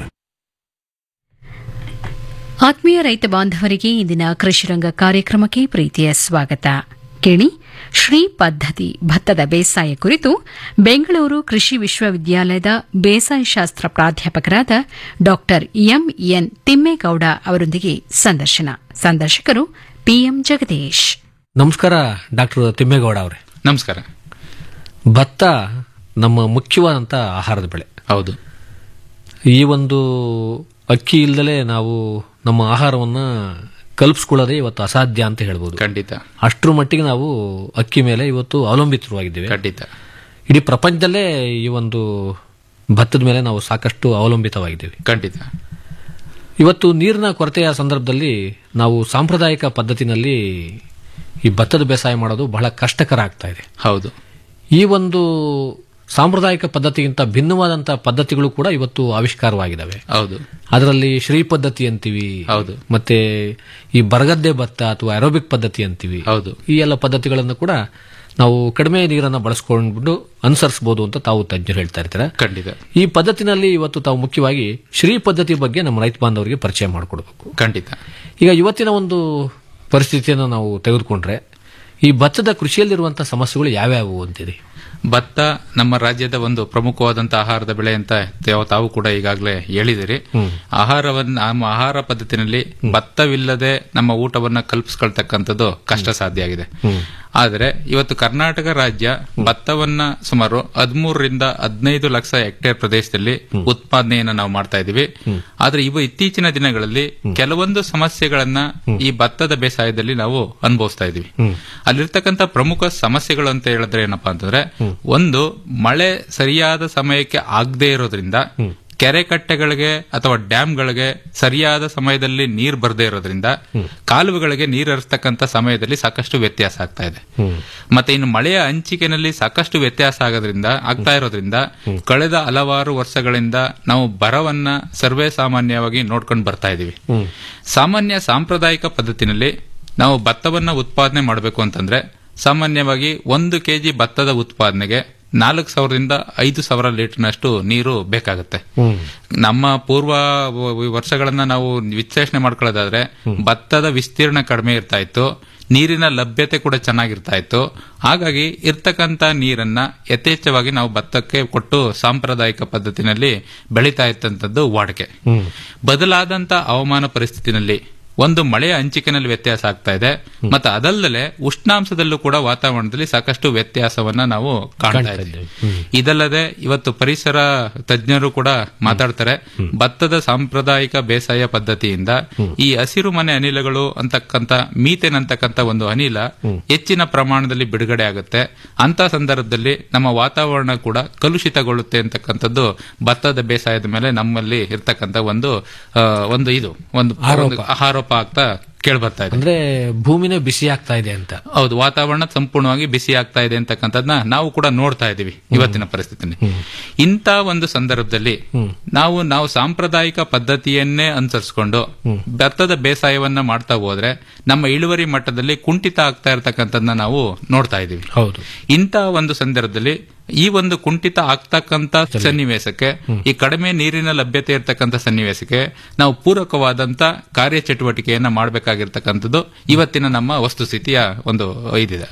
ಆತ್ಮೀಯ ರೈತ ಬಾಂಧವರಿಗೆ ಇಂದಿನ ಕೃಷಿರಂಗ ಕಾರ್ಯಕ್ರಮಕ್ಕೆ ಪ್ರೀತಿಯ ಸ್ವಾಗತ ಕೇಳಿ ಶ್ರೀ ಪದ್ಧತಿ ಭತ್ತದ ಬೇಸಾಯ ಕುರಿತು ಬೆಂಗಳೂರು ಕೃಷಿ ವಿಶ್ವವಿದ್ಯಾಲಯದ ಬೇಸಾಯ ಶಾಸ್ತ್ರ ಪ್ರಾಧ್ಯಾಪಕರಾದ ಡಾ ಎಂಎನ್ ತಿಮ್ಮೇಗೌಡ ಅವರೊಂದಿಗೆ ಸಂದರ್ಶನ ಸಂದರ್ಶಕರು ಪಿಎಂ ಜಗದೀಶ್ ನಮಸ್ಕಾರ ಡಾಕ್ಟರ್ ತಿಮ್ಮೇಗೌಡ ಅವರೇ ನಮಸ್ಕಾರ ಭತ್ತ ನಮ್ಮ ಮುಖ್ಯವಾದಂಥ ಆಹಾರದ ಬೆಳೆ ಹೌದು ಈ ಒಂದು ಅಕ್ಕಿ ಇಲ್ದಲೇ ನಾವು ನಮ್ಮ ಆಹಾರವನ್ನು ಕಲ್ಪಿಸ್ಕೊಳ್ಳೋದೇ ಇವತ್ತು ಅಸಾಧ್ಯ ಅಂತ ಹೇಳ್ಬೋದು ಖಂಡಿತ ಅಷ್ಟರ ಮಟ್ಟಿಗೆ ನಾವು ಅಕ್ಕಿ ಮೇಲೆ ಇವತ್ತು ಅವಲಂಬಿತವಾಗಿದ್ದೇವೆ ಖಂಡಿತ ಇಡೀ ಪ್ರಪಂಚದಲ್ಲೇ ಈ ಒಂದು ಭತ್ತದ ಮೇಲೆ ನಾವು ಸಾಕಷ್ಟು ಅವಲಂಬಿತವಾಗಿದ್ದೇವೆ ಖಂಡಿತ ಇವತ್ತು ನೀರಿನ ಕೊರತೆಯ ಸಂದರ್ಭದಲ್ಲಿ ನಾವು ಸಾಂಪ್ರದಾಯಿಕ ಪದ್ಧತಿನಲ್ಲಿ ಈ ಭತ್ತದ ಬೇಸಾಯ ಮಾಡೋದು ಬಹಳ ಕಷ್ಟಕರ ಆಗ್ತಾ ಇದೆ ಹೌದು ಈ ಒಂದು ಸಾಂಪ್ರದಾಯಿಕ ಪದ್ಧತಿಗಿಂತ ಭಿನ್ನವಾದಂತಹ ಪದ್ಧತಿಗಳು ಕೂಡ ಇವತ್ತು ಆವಿಷ್ಕಾರವಾಗಿದ್ದಾವೆ ಹೌದು ಅದರಲ್ಲಿ ಶ್ರೀ ಪದ್ಧತಿ ಅಂತೀವಿ ಹೌದು ಮತ್ತೆ ಈ ಬರಗದ್ದೆ ಭತ್ತ ಅಥವಾ ಅರೋಬಿಕ್ ಪದ್ಧತಿ ಅಂತೀವಿ ಹೌದು ಈ ಎಲ್ಲ ಪದ್ಧತಿಗಳನ್ನು ಕೂಡ ನಾವು ಕಡಿಮೆ ನೀರನ್ನು ಬಳಸ್ಕೊಂಡ್ಬಿಟ್ಟು ಅನುಸರಿಸಬಹುದು ಅಂತ ತಾವು ತಜ್ಞರು ಹೇಳ್ತಾ ಇರ್ತಾರೆ ಖಂಡಿತ ಈ ಪದ್ಧತಿನಲ್ಲಿ ಇವತ್ತು ತಾವು ಮುಖ್ಯವಾಗಿ ಶ್ರೀ ಪದ್ಧತಿ ಬಗ್ಗೆ ನಮ್ಮ ರೈತ ಬಾಂಧವರಿಗೆ ಪರಿಚಯ ಮಾಡಿಕೊಡ್ಬೇಕು ಖಂಡಿತ ಈಗ ಇವತ್ತಿನ ಒಂದು ಪರಿಸ್ಥಿತಿಯನ್ನು ನಾವು ತೆಗೆದುಕೊಂಡ್ರೆ ಈ ಭತ್ತದ ಕೃಷಿಯಲ್ಲಿರುವಂತಹ ಸಮಸ್ಯೆಗಳು ಯಾವ್ಯಾವು ಅಂತೀರಿ ಭತ್ತ ನಮ್ಮ ರಾಜ್ಯದ ಒಂದು ಪ್ರಮುಖವಾದಂತಹ ಆಹಾರದ ಬೆಳೆ ಅಂತ ತಾವು- ತಾವು ಕೂಡ ಈಗಾಗಲೇ ಹೇಳಿದಿರಿ ಆಹಾರವನ್ನ ನಮ್ಮ ಆಹಾರ ಪದ್ಧತಿನಲ್ಲಿ ಭತ್ತವಿಲ್ಲದೆ ನಮ್ಮ ಊಟವನ್ನ ಕಲ್ಪಿಸ್ಕೊಳ್ತಕ್ಕಂಥದ್ದು ಕಷ್ಟ ಸಾಧ್ಯ ಆಗಿದೆ ಆದರೆ ಇವತ್ತು ಕರ್ನಾಟಕ ರಾಜ್ಯ ಭತ್ತವನ್ನ ಸುಮಾರು ಹದಿಮೂರರಿಂದ ಹದಿನೈದು ಲಕ್ಷ ಹೆಕ್ಟೇರ್ ಪ್ರದೇಶದಲ್ಲಿ ಉತ್ಪಾದನೆಯನ್ನ ನಾವು ಮಾಡ್ತಾ ಇದೀವಿ ಆದ್ರೆ ಇವು ಇತ್ತೀಚಿನ ದಿನಗಳಲ್ಲಿ ಕೆಲವೊಂದು ಸಮಸ್ಯೆಗಳನ್ನ ಈ ಭತ್ತದ ಬೇಸಾಯದಲ್ಲಿ ನಾವು ಅನುಭವಿಸ್ತಾ ಇದೀವಿ ಅಲ್ಲಿರ್ತಕ್ಕಂಥ ಪ್ರಮುಖ ಸಮಸ್ಯೆಗಳು ಅಂತ ಹೇಳಿದ್ರೆ ಏನಪ್ಪಾ ಅಂತಂದ್ರೆ ಒಂದು ಮಳೆ ಸರಿಯಾದ ಸಮಯಕ್ಕೆ ಆಗದೆ ಇರೋದ್ರಿಂದ ಕೆರೆ ಕಟ್ಟೆಗಳಿಗೆ ಅಥವಾ ಡ್ಯಾಂಗಳಿಗೆ ಸರಿಯಾದ ಸಮಯದಲ್ಲಿ ನೀರು ಬರದೇ ಇರೋದ್ರಿಂದ ಕಾಲುವೆಗಳಿಗೆ ನೀರು ಹರಿಸ್ತಕ್ಕಂಥ ಸಮಯದಲ್ಲಿ ಸಾಕಷ್ಟು ವ್ಯತ್ಯಾಸ ಆಗ್ತಾ ಇದೆ ಮತ್ತೆ ಇನ್ನು ಮಳೆಯ ಹಂಚಿಕೆನಲ್ಲಿ ಸಾಕಷ್ಟು ವ್ಯತ್ಯಾಸ ಆಗೋದ್ರಿಂದ ಆಗ್ತಾ ಇರೋದ್ರಿಂದ ಕಳೆದ ಹಲವಾರು ವರ್ಷಗಳಿಂದ ನಾವು ಬರವನ್ನ ಸರ್ವೇ ಸಾಮಾನ್ಯವಾಗಿ ನೋಡ್ಕೊಂಡು ಬರ್ತಾ ಇದೀವಿ ಸಾಮಾನ್ಯ ಸಾಂಪ್ರದಾಯಿಕ ಪದ್ಧತಿನಲ್ಲಿ ನಾವು ಭತ್ತವನ್ನ ಉತ್ಪಾದನೆ ಮಾಡಬೇಕು ಅಂತಂದ್ರೆ ಸಾಮಾನ್ಯವಾಗಿ ಒಂದು ಕೆಜಿ ಭತ್ತದ ಉತ್ಪಾದನೆಗೆ ನಾಲ್ಕು ಸಾವಿರದಿಂದ ಐದು ಸಾವಿರ ಲೀಟರ್ನಷ್ಟು ನೀರು ಬೇಕಾಗುತ್ತೆ ನಮ್ಮ ಪೂರ್ವ ವ- ವರ್ಷಗಳನ್ನ ನಾವು ವಿಶ್ಲೇಷಣೆ ಮಾಡ್ಕೊಳ್ಳೋದಾದ್ರೆ ಭತ್ತದ ವಿಸ್ತೀರ್ಣ ಕಡಿಮೆ ಇರ್ತಾ ಇತ್ತು ನೀರಿನ ಲಭ್ಯತೆ ಕೂಡ ಚೆನ್ನಾಗಿರ್ತಾ ಇತ್ತು ಹಾಗಾಗಿ ಇರ್ತಕ್ಕಂತ ನೀರನ್ನ ಯಥೇಚ್ಛವಾಗಿ ನಾವು ಭತ್ತಕ್ಕೆ ಕೊಟ್ಟು ಸಾಂಪ್ರದಾಯಿಕ ಪದ್ಧತಿನಲ್ಲಿ ಬೆಳೀತಾ ಇತ್ತಂತದ್ದು ವಾಡಿಕೆ ಬದಲಾದಂತ ಹವಾಮಾನ ಪರಿಸ್ಥಿತಿನಲ್ಲಿ ಒಂದು ಮಳೆಯ ಹಂಚಿಕೆನಲ್ಲಿ ವ್ಯತ್ಯಾಸ ಆಗ್ತಾ ಇದೆ ಮತ್ತೆ ಅದಲ್ಲದೆ ಉಷ್ಣಾಂಶದಲ್ಲೂ ಕೂಡ ವಾತಾವರಣದಲ್ಲಿ ಸಾಕಷ್ಟು ವ್ಯತ್ಯಾಸವನ್ನ ನಾವು ಕಾಣ್ತಾ ಇದ್ದೀವಿ ಇದಲ್ಲದೆ ಇವತ್ತು ಪರಿಸರ ತಜ್ಞರು ಕೂಡ ಮಾತಾಡ್ತಾರೆ ಭತ್ತದ ಸಾಂಪ್ರದಾಯಿಕ ಬೇಸಾಯ ಪದ್ಧತಿಯಿಂದ ಈ ಹಸಿರು ಮನೆ ಅನಿಲಗಳು ಅಂತಕ್ಕಂತ ಮೀಥೇನ್ ಅಂತಕ್ಕಂತ ಒಂದು ಅನಿಲ ಹೆಚ್ಚಿನ ಪ್ರಮಾಣದಲ್ಲಿ ಬಿಡುಗಡೆ ಆಗುತ್ತೆ ಅಂತ ಸಂದರ್ಭದಲ್ಲಿ ನಮ್ಮ ವಾತಾವರಣ ಕೂಡ ಕಲುಷಿತಗೊಳ್ಳುತ್ತೆ ಅಂತಕ್ಕಂಥದ್ದು ಭತ್ತದ ಬೇಸಾಯದ ಮೇಲೆ ನಮ್ಮಲ್ಲಿ ಇರ್ತಕ್ಕಂಥ ಒಂದು ಆ, ಒಂದು ಇದು ಒಂದು ಆರೋಪ. ಒಂದು ಆರೋಪ ಆಗ್ತಾ ಕೇಳ್ಬರ್ತಾ ಇದೆ ಅಂದ್ರೆ ಭೂಮಿನೇ ಬಿಸಿ ಆಗ್ತಾ ಇದೆ ಅಂತ ಹೌದು ವಾತಾವರಣ ಸಂಪೂರ್ಣವಾಗಿ ಬಿಸಿ ಆಗ್ತಾ ಇದೆ ಅಂತಕ್ಕಂಥದ್ನ ನಾವು ಕೂಡ ನೋಡ್ತಾ ಇದ್ದೀವಿ ಇವತ್ತಿನ ಪರಿಸ್ಥಿತಿಯಲ್ಲಿ ಇಂಥ ಒಂದು ಸಂದರ್ಭದಲ್ಲಿ ನಾವು ನಾವು ಸಾಂಪ್ರದಾಯಿಕ ಪದ್ಧತಿಯನ್ನೇ ಅನುಸರಿಸಿಕೊಂಡು ಭತ್ತದ ಬೇಸಾಯವನ್ನ ಮಾಡ್ತಾ ಹೋದ್ರೆ ನಮ್ಮ ಇಳುವರಿ ಮಟ್ಟದಲ್ಲಿ ಕುಂಠಿತ ಆಗ್ತಾ ಇರತಕ್ಕಂಥದ್ದನ್ನ ನಾವು ನೋಡ್ತಾ ಇದ್ದೀವಿ ಹೌದು ಇಂಥ ಒಂದು ಸಂದರ್ಭದಲ್ಲಿ ಈ ಒಂದು ಕುಂಠಿತ ಆಗ್ತಕ್ಕಂತ ಸನ್ನಿವೇಶಕ್ಕೆ ಈ ಕಡಿಮೆ ನೀರಿನ ಲಭ್ಯತೆ ಇರತಕ್ಕಂತ ಸನ್ನಿವೇಶಕ್ಕೆ ನಾವು ಪೂರಕವಾದಂತ ಕಾರ್ಯಚಟುವಟಿಕೆಯನ್ನ ಮಾಡಬೇಕಾಗಿರ್ತಕ್ಕಂಥದ್ದು ಇವತ್ತಿನ ನಮ್ಮ ವಸ್ತುಸ್ಥಿತಿಯ ಒಂದು ಇದಿದೆ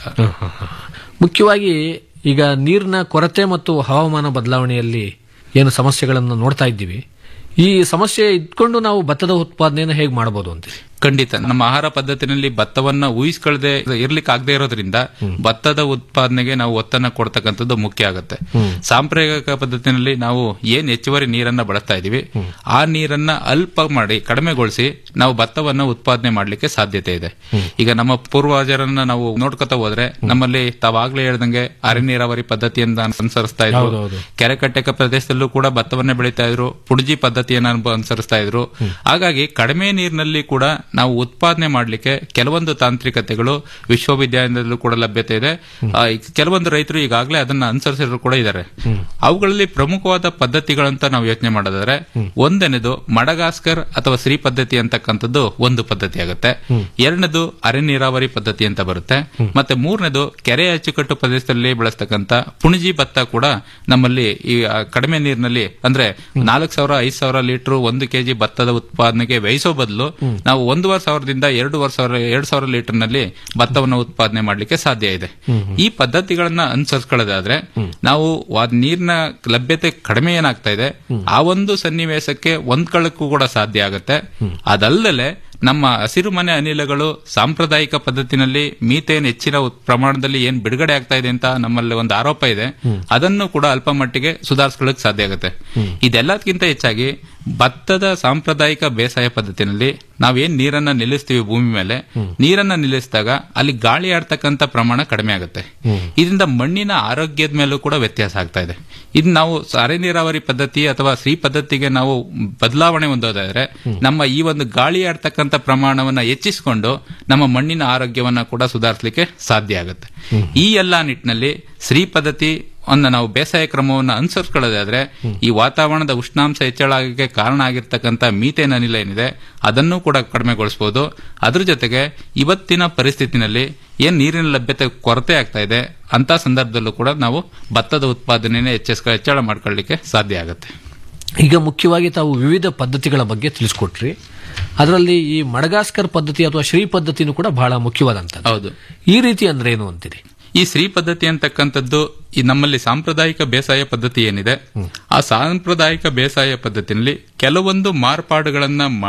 ಮುಖ್ಯವಾಗಿ ಈಗ ನೀರಿನ ಕೊರತೆ ಮತ್ತು ಹವಾಮಾನ ಬದಲಾವಣೆಯಲ್ಲಿ ಏನು ಸಮಸ್ಯೆಗಳನ್ನು ನೋಡ್ತಾ ಇದ್ದೀವಿ ಈ ಸಮಸ್ಯೆ ಇಟ್ಕೊಂಡು ನಾವು ಭತ್ತದ ಉತ್ಪಾದನೆಯನ್ನು ಹೇಗೆ ಮಾಡಬಹುದು ಅಂತ ಖಂಡಿತ ನಮ್ಮ ಆಹಾರ ಪದ್ಧತಿನಲ್ಲಿ ಭತ್ತವನ್ನ ಊಹಿಸ್ಕೊಳ್ಳದೆ ಇರ್ಲಿಕ್ಕೆ ಆಗದೆ ಇರೋದ್ರಿಂದ ಭತ್ತದ ಉತ್ಪಾದನೆಗೆ ನಾವು ಒತ್ತನ್ನ ಕೊಡ್ತಕ್ಕಂಥದ್ದು ಮುಖ್ಯ ಆಗುತ್ತೆ ಸಾಂಪ್ರದಾಯಿಕ ಪದ್ಧತಿನಲ್ಲಿ ನಾವು ಏನ್ ಹೆಚ್ಚುವರಿ ನೀರನ್ನ ಬಳಸ್ತಾ ಇದೀವಿ ಆ ನೀರನ್ನ ಅಲ್ಪ ಮಾಡಿ ಕಡಿಮೆಗೊಳಿಸಿ ನಾವು ಭತ್ತವನ್ನ ಉತ್ಪಾದನೆ ಮಾಡ್ಲಿಕ್ಕೆ ಸಾಧ್ಯತೆ ಇದೆ ಈಗ ನಮ್ಮ ಪೂರ್ವಜರನ್ನ ನಾವು ನೋಡ್ಕೊತಾ ಹೋದ್ರೆ ನಮ್ಮಲ್ಲಿ ತಾವಾಗ್ಲೇ ಹೇಳ್ದಂಗೆ ಅರೆ ನೀರಾವರಿ ಪದ್ಧತಿಯಿಂದ ಅನುಸರಿಸ್ತಾ ಇದ್ರು ಹೌದೌದು. ಕೆರೆ ಕಟ್ಟೆಕ ಪ್ರದೇಶದಲ್ಲೂ ಕೂಡ ಭತ್ತವನ್ನೇ ಬೆಳೀತಾ ಇದ್ರು ಪುಡ್ಜಿ ಪದ್ಧತಿಯನ್ನ ಅನುಭ- ಅನುಸರಿಸ್ತಾ ಇದ್ರು ಹಾಗಾಗಿ ಕಡಿಮೆ ನೀರಿನಲ್ಲಿ ಕೂಡ ನಾವು ಉತ್ಪಾದನೆ ಮಾಡಲಿಕ್ಕೆ ಕೆಲವೊಂದು ತಾಂತ್ರಿಕತೆಗಳು ವಿಶ್ವವಿದ್ಯಾಲಯದಲ್ಲೂ ಕೂಡ ಲಭ್ಯತೆ ಇದೆ ಆ, ಈ ಕೆಲವೊಂದು ರೈತರು ಈಗಾಗಲೇ ಅದನ್ನ ಅನುಸರಿಸಿದ್ರು ಕೂಡ ಇದ್ದಾರೆ ಅವುಗಳಲ್ಲಿ ಪ್ರಮುಖವಾದ ಪದ್ಧತಿಗಳಂತ ನಾವು ಯೋಚನೆ ಮಾಡೋದಾದ್ರೆ ಒಂದನೇದು ಮಡಗಾಸ್ಕರ್ ಅಥವಾ ಶ್ರೀ ಪದ್ಧತಿ ಅಂತಕ್ಕಂಥದ್ದು ಒಂದು ಪದ್ಧತಿ ಆಗುತ್ತೆ ಎರಡನೇದು ಅರೆ ನೀರಾವರಿ ಪದ್ಧತಿ ಅಂತ ಬರುತ್ತೆ ಮತ್ತೆ ಮೂರನೇದು ಕೆರೆ ಅಚ್ಚುಕಟ್ಟು ಪ್ರದೇಶದಲ್ಲಿ ಬಳಸ್ತಕ್ಕಂಥ ಪುಣಜಿ ಭತ್ತ ಕೂಡ ನಮ್ಮಲ್ಲಿ ಈ ಆ, ಕಡಿಮೆ ನೀರಿನಲ್ಲಿ ಅಂದ್ರೆ ನಾಲ್ಕು ಸಾವಿರ ಐದು ಸಾವಿರ ಲೀಟರ್ ಒಂದು ಕೆಜಿ ಭತ್ತದ ಉತ್ಪಾದನೆಗೆ ವ್ಯಯಿಸೋ ಬದಲು ನಾವು ಒಂದೂವರೆ ಸಾವಿರದಿಂದ ಎರಡೂವರೆ ಸಾವಿರ ಎರಡು ಸಾವಿರ ಲೀಟರ್ ನಲ್ಲಿ ಭತ್ತವನ್ನು ಉತ್ಪಾದನೆ ಮಾಡಲಿಕ್ಕೆ ಸಾಧ್ಯ ಇದೆ ಈ ಪದ್ಧತಿಗಳನ್ನ ಅನುಸರಿಸ್ಕೊಳ್ಳೋದಾದ್ರೆ ನಾವು ವಾ- ನೀರಿನ ಲಭ್ಯತೆ ಕಡಿಮೆ ಏನಾಗ್ತಾ ಇದೆ ಆ ಒಂದು ಸನ್ನಿವೇಶಕ್ಕೆ ಹೊಂದ್ಕೊಳ್ಳಕ್ಕೂ ಕೂಡ ಸಾಧ್ಯ ಆಗುತ್ತೆ ಅದಲ್ಲದೆ ನಮ್ಮ ಹಸಿರು ಮನೆ ಅನಿಲಗಳು ಸಾಂಪ್ರದಾಯಿಕ ಪದ್ಧತಿನಲ್ಲಿ ಮೀಥೇನ್ ಹೆಚ್ಚಿನ ಉತ್- ಪ್ರಮಾಣದಲ್ಲಿ ಏನ್ ಬಿಡುಗಡೆ ಆಗ್ತಾ ಇದೆ ಅಂತ ನಮ್ಮಲ್ಲಿ ಒಂದು ಆರೋಪ ಇದೆ ಅದನ್ನು ಕೂಡ ಅಲ್ಪ ಮಟ್ಟಿಗೆ ಸುಧಾರಿಸ್ಕೊಳ್ಳಕ್ ಸಾಧ್ಯ ಆಗುತ್ತೆ ಇದೆಲ್ಲದಕ್ಕಿಂತ ಹೆಚ್ಚಾಗಿ ಭತ್ತದ ಸಾಂಪ್ರದಾಯಿಕ ಬೇಸಾಯ ಪದ್ಧತಿನಲ್ಲಿ ನಾವೇನ್ ನೀರನ್ನ ನಿಲ್ಲಿಸ್ತೀವಿ ಭೂಮಿ ಮೇಲೆ ನೀರನ್ನ ನಿಲ್ಲಿಸಿದಾಗ ಅಲ್ಲಿ ಗಾಳಿ ಆಡ್ತಕ್ಕಂಥ ಪ್ರಮಾಣ ಕಡಿಮೆ ಆಗುತ್ತೆ ಇದರಿಂದ ಮಣ್ಣಿನ ಆರೋಗ್ಯದ ಮೇಲೂ ಕೂಡ ವ್ಯತ್ಯಾಸ ಆಗ್ತಾ ಇದೆ ಇದು ನಾವು ಅರೆ ನೀರಾವರಿ ಪದ್ಧತಿ ಅಥವಾ ಶ್ರೀ ಪದ್ಧತಿಗೆ ನಾವು ಬದಲಾವಣೆ ಹೊಂದೋದಾದ್ರೆ ನಮ್ಮ ಈ ಒಂದು ಗಾಳಿ ಆಡ್ತಕ್ಕಂಥ ಪ್ರಮಾಣವನ್ನ ಹೆಚ್ಚಿಸಿಕೊಂಡು ನಮ್ಮ ಮಣ್ಣಿನ ಆರೋಗ್ಯವನ್ನ ಕೂಡ ಸುಧಾರಿಸಲಿಕ್ಕೆ ಸಾಧ್ಯ ಆಗುತ್ತೆ ಈ ಎಲ್ಲಾ ನಿಟ್ಟಿನಲ್ಲಿ ಶ್ರೀ ಪದ್ಧತಿ ಅನ್ನ ನಾವು ಬೇಸಾಯ ಕ್ರಮವನ್ನು ಅನುಸರಿಸ್ಕೊಳ್ಳೋದಾದ್ರೆ ಈ ವಾತಾವರಣದ ಉಷ್ಣಾಂಶ ಹೆಚ್ಚಳ ಆಗಕ್ಕೆ ಕಾರಣ ಆಗಿರ್ತಕ್ಕಂಥ ಮೀಥೇನ್ ಅನಿಲ ಏನಿದೆ ಅದನ್ನು ಕೂಡ ಕಡಿಮೆಗೊಳಿಸಬಹುದು ಅದ್ರ ಜೊತೆಗೆ ಇವತ್ತಿನ ಪರಿಸ್ಥಿತಿನಲ್ಲಿ ಏನ್ ನೀರಿನ ಲಭ್ಯತೆ ಕೊರತೆ ಆಗ್ತಾ ಇದೆ ಅಂತ ಸಂದರ್ಭದಲ್ಲೂ ಕೂಡ ನಾವು ಭತ್ತದ ಉತ್ಪಾದನೆಯನ್ನು ಹೆಚ್ಚಿಸ್ಕ ಹೆಚ್ಚಳ ಮಾಡ್ಕೊಳ್ಳಿಕ್ಕೆ ಸಾಧ್ಯ ಆಗುತ್ತೆ ಈಗ ಮುಖ್ಯವಾಗಿ ತಾವು ವಿವಿಧ ಪದ್ಧತಿಗಳ ಬಗ್ಗೆ ತಿಳಿಸ್ಕೊಟ್ರಿ ಅದರಲ್ಲಿ ಈ ಮಡಗಾಸ್ಕರ್ ಪದ್ಧತಿ ಅಥವಾ ಶ್ರೀ ಪದ್ಧತಿನೂ ಕೂಡ ಬಹಳ ಮುಖ್ಯವಾದಂತ ಹೌದು ಈ ರೀತಿ ಅಂದ್ರೆ ಏನು ಅಂತೀರಿ ಈ ಶ್ರೀ ಪದ್ಧತಿ ಅಂತಕ್ಕಂಥದ್ದು ಈ ನಮ್ಮಲ್ಲಿ ಸಾಂಪ್ರದಾಯಿಕ ಬೇಸಾಯ ಪದ್ಧತಿ ಏನಿದೆ ಆ ಸಾಂಪ್ರದಾಯಿಕ ಬೇಸಾಯ ಪದ್ಧತಿಯಲ್ಲಿ ಕೆಲವೊಂದು ಮಾರ್ಪಾಡುಗಳನ್ನ ಮಾಡಿ